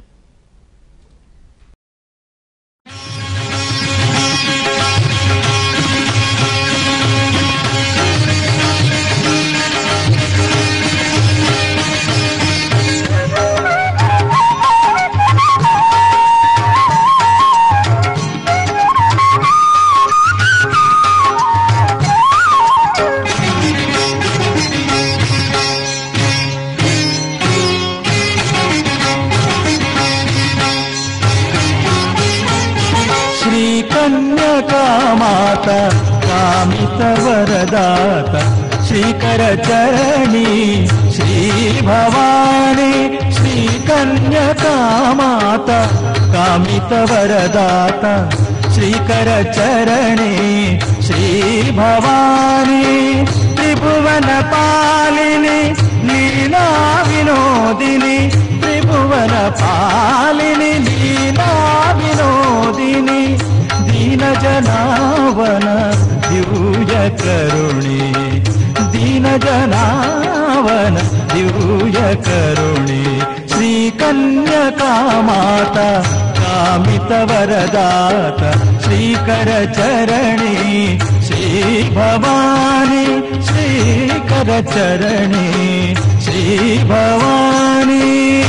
[SPEAKER 5] श्रीकन्यकामात कामितवरदात श्रीकरचरणी श्रीभवानी श्रीकन्यकामात कामितवरदात श्रीकरचरणी श्रीभवानी त्रिभुवनपालिनि लीला विनोदिनि त्रिभुवनपालिनि लीला विनोदिनि दीनजनावन दिव्य करुणी दीनजनावन दिव्य करुणी श्रीकन्यकामाता कामितवरदात श्रीकरचरणी श्रीभवानी श्रीकरचरणी श्रीभवानी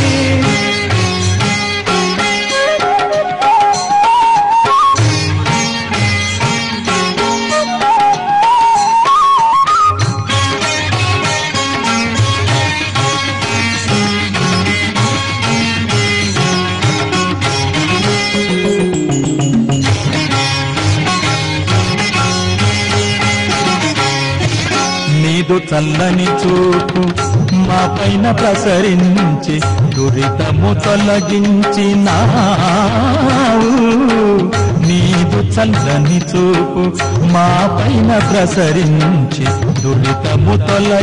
[SPEAKER 5] నీదు చల్లని చూపు మా పైన ప్రసరించి దురితము తొలగించినావు నీదు చల్లని చూపు మా పైన ప్రసరించి దురితము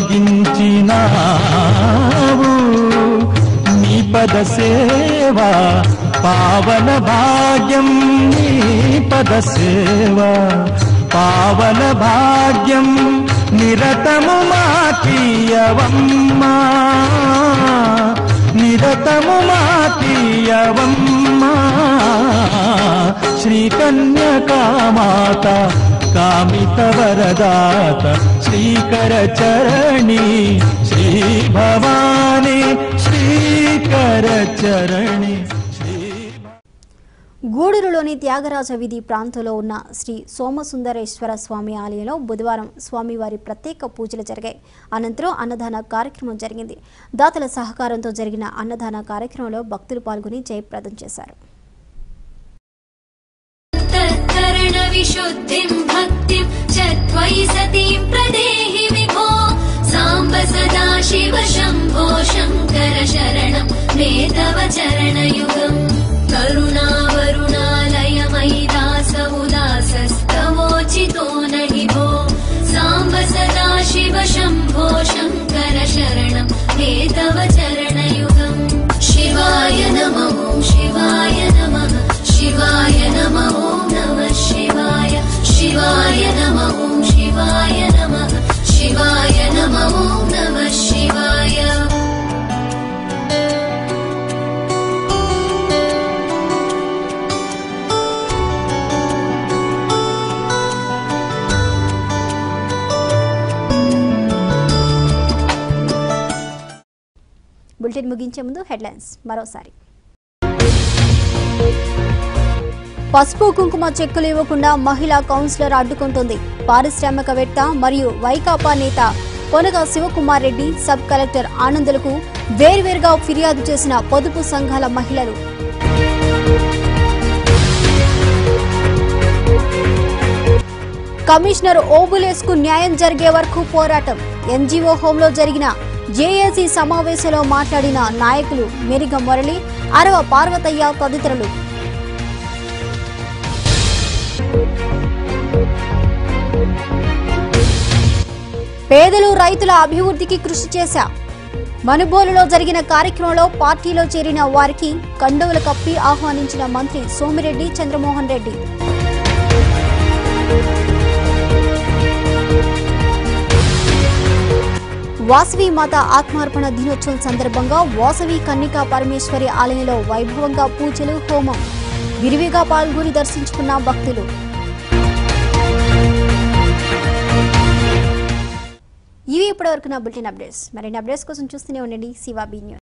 [SPEAKER 5] తొలగించినావు నీ పద సేవా పావన భాగ్యం నీ పద సేవా పావన భాగ్యం నిరతము మాతీయవమ్మా నిరతము మాతీయవమ్మా శ్రీకన్యకామాత కామితవరదాత శ్రీకరచరణి శ్రీభవాని శ్రీకరచరణి
[SPEAKER 1] గూడూరులోని త్యాగరాజ వీధి ప్రాంతంలో ఉన్న శ్రీ సోమసుందరేశ్వర స్వామి ఆలయంలో బుధవారం స్వామివారి ప్రత్యేక పూజలు జరిగాయి అనంతరం అన్నదాన కార్యక్రమం జరిగింది దాతల సహకారంతో జరిగిన అన్నదాన కార్యక్రమంలో భక్తులు పాల్గొని జయప్రదం చేశారు
[SPEAKER 6] तत्करणविशुद्धिं भक्तिं च त्वयि सतीं प्रदेहि विभो साम्ब सदा शिव शम्भो शङ्कर शरणं मे तव चरणयुगम् करुणावरुणालयमयि दास उदासस्तवोचितो न हि भो साम्ब सदा शिव शम्भो शङ्कर शरणं मे तव चरणयुगम् शिवाय नमः शिवाय नमः शिवाय नमः नमः शिवाय शिवाय नमः शिवाय नमः शिवाय नमः नमः शिवाय
[SPEAKER 1] బులెటిన్ ముగించే ముందు హెడ్లైన్స్ మరోసారి పసుపు కుంకుమ చెక్కులు ఇవ్వకుండా మహిళా కౌన్సిలర్ అడ్డుకుంటుంది పారిశ్రామికవేత్త మరియు వైకాపా నేత పొనగ శివకుమార్ రెడ్డి సబ్ కలెక్టర్ ఆనందులకు వేర్వేరుగా ఫిర్యాదు చేసిన పొదుపు సంఘాల మహిళలు కమిషనర్ ఓబులేస్ కు న్యాయం జరిగే వరకు పోరాటం ఎన్జీఓ హోంలో జరిగిన జేఏసీ సమావేశంలో మాట్లాడిన నాయకులు మెరిగ మురళి అరవ పార్వతయ్య తదితరులు పేదలు రైతుల అభివృద్ధికి కృషి చేశా మనుబోలులో జరిగిన కార్యక్రమంలో పార్టీలో చేరిన వారికి కండువలు కప్పి ఆహ్వానించిన మంత్రి సోమిరెడ్డి చంద్రమోహన్ రెడ్డి వాసవి మాత ఆత్మార్పణ దినోత్సవం సందర్భంగా వాసవి కన్నికా పరమేశ్వరి ఆలయంలో వైభవంగా పూజలు హోమం విరివిగా పాల్గొని దర్శించుకున్న భక్తులు ఇవి ఇప్పటివరకు నా బులెటిన్ అప్డేట్స్ మరిన్ని అప్డేట్స్ కోసం చూస్తూనే ఉండండి శివా బీ న్యూస్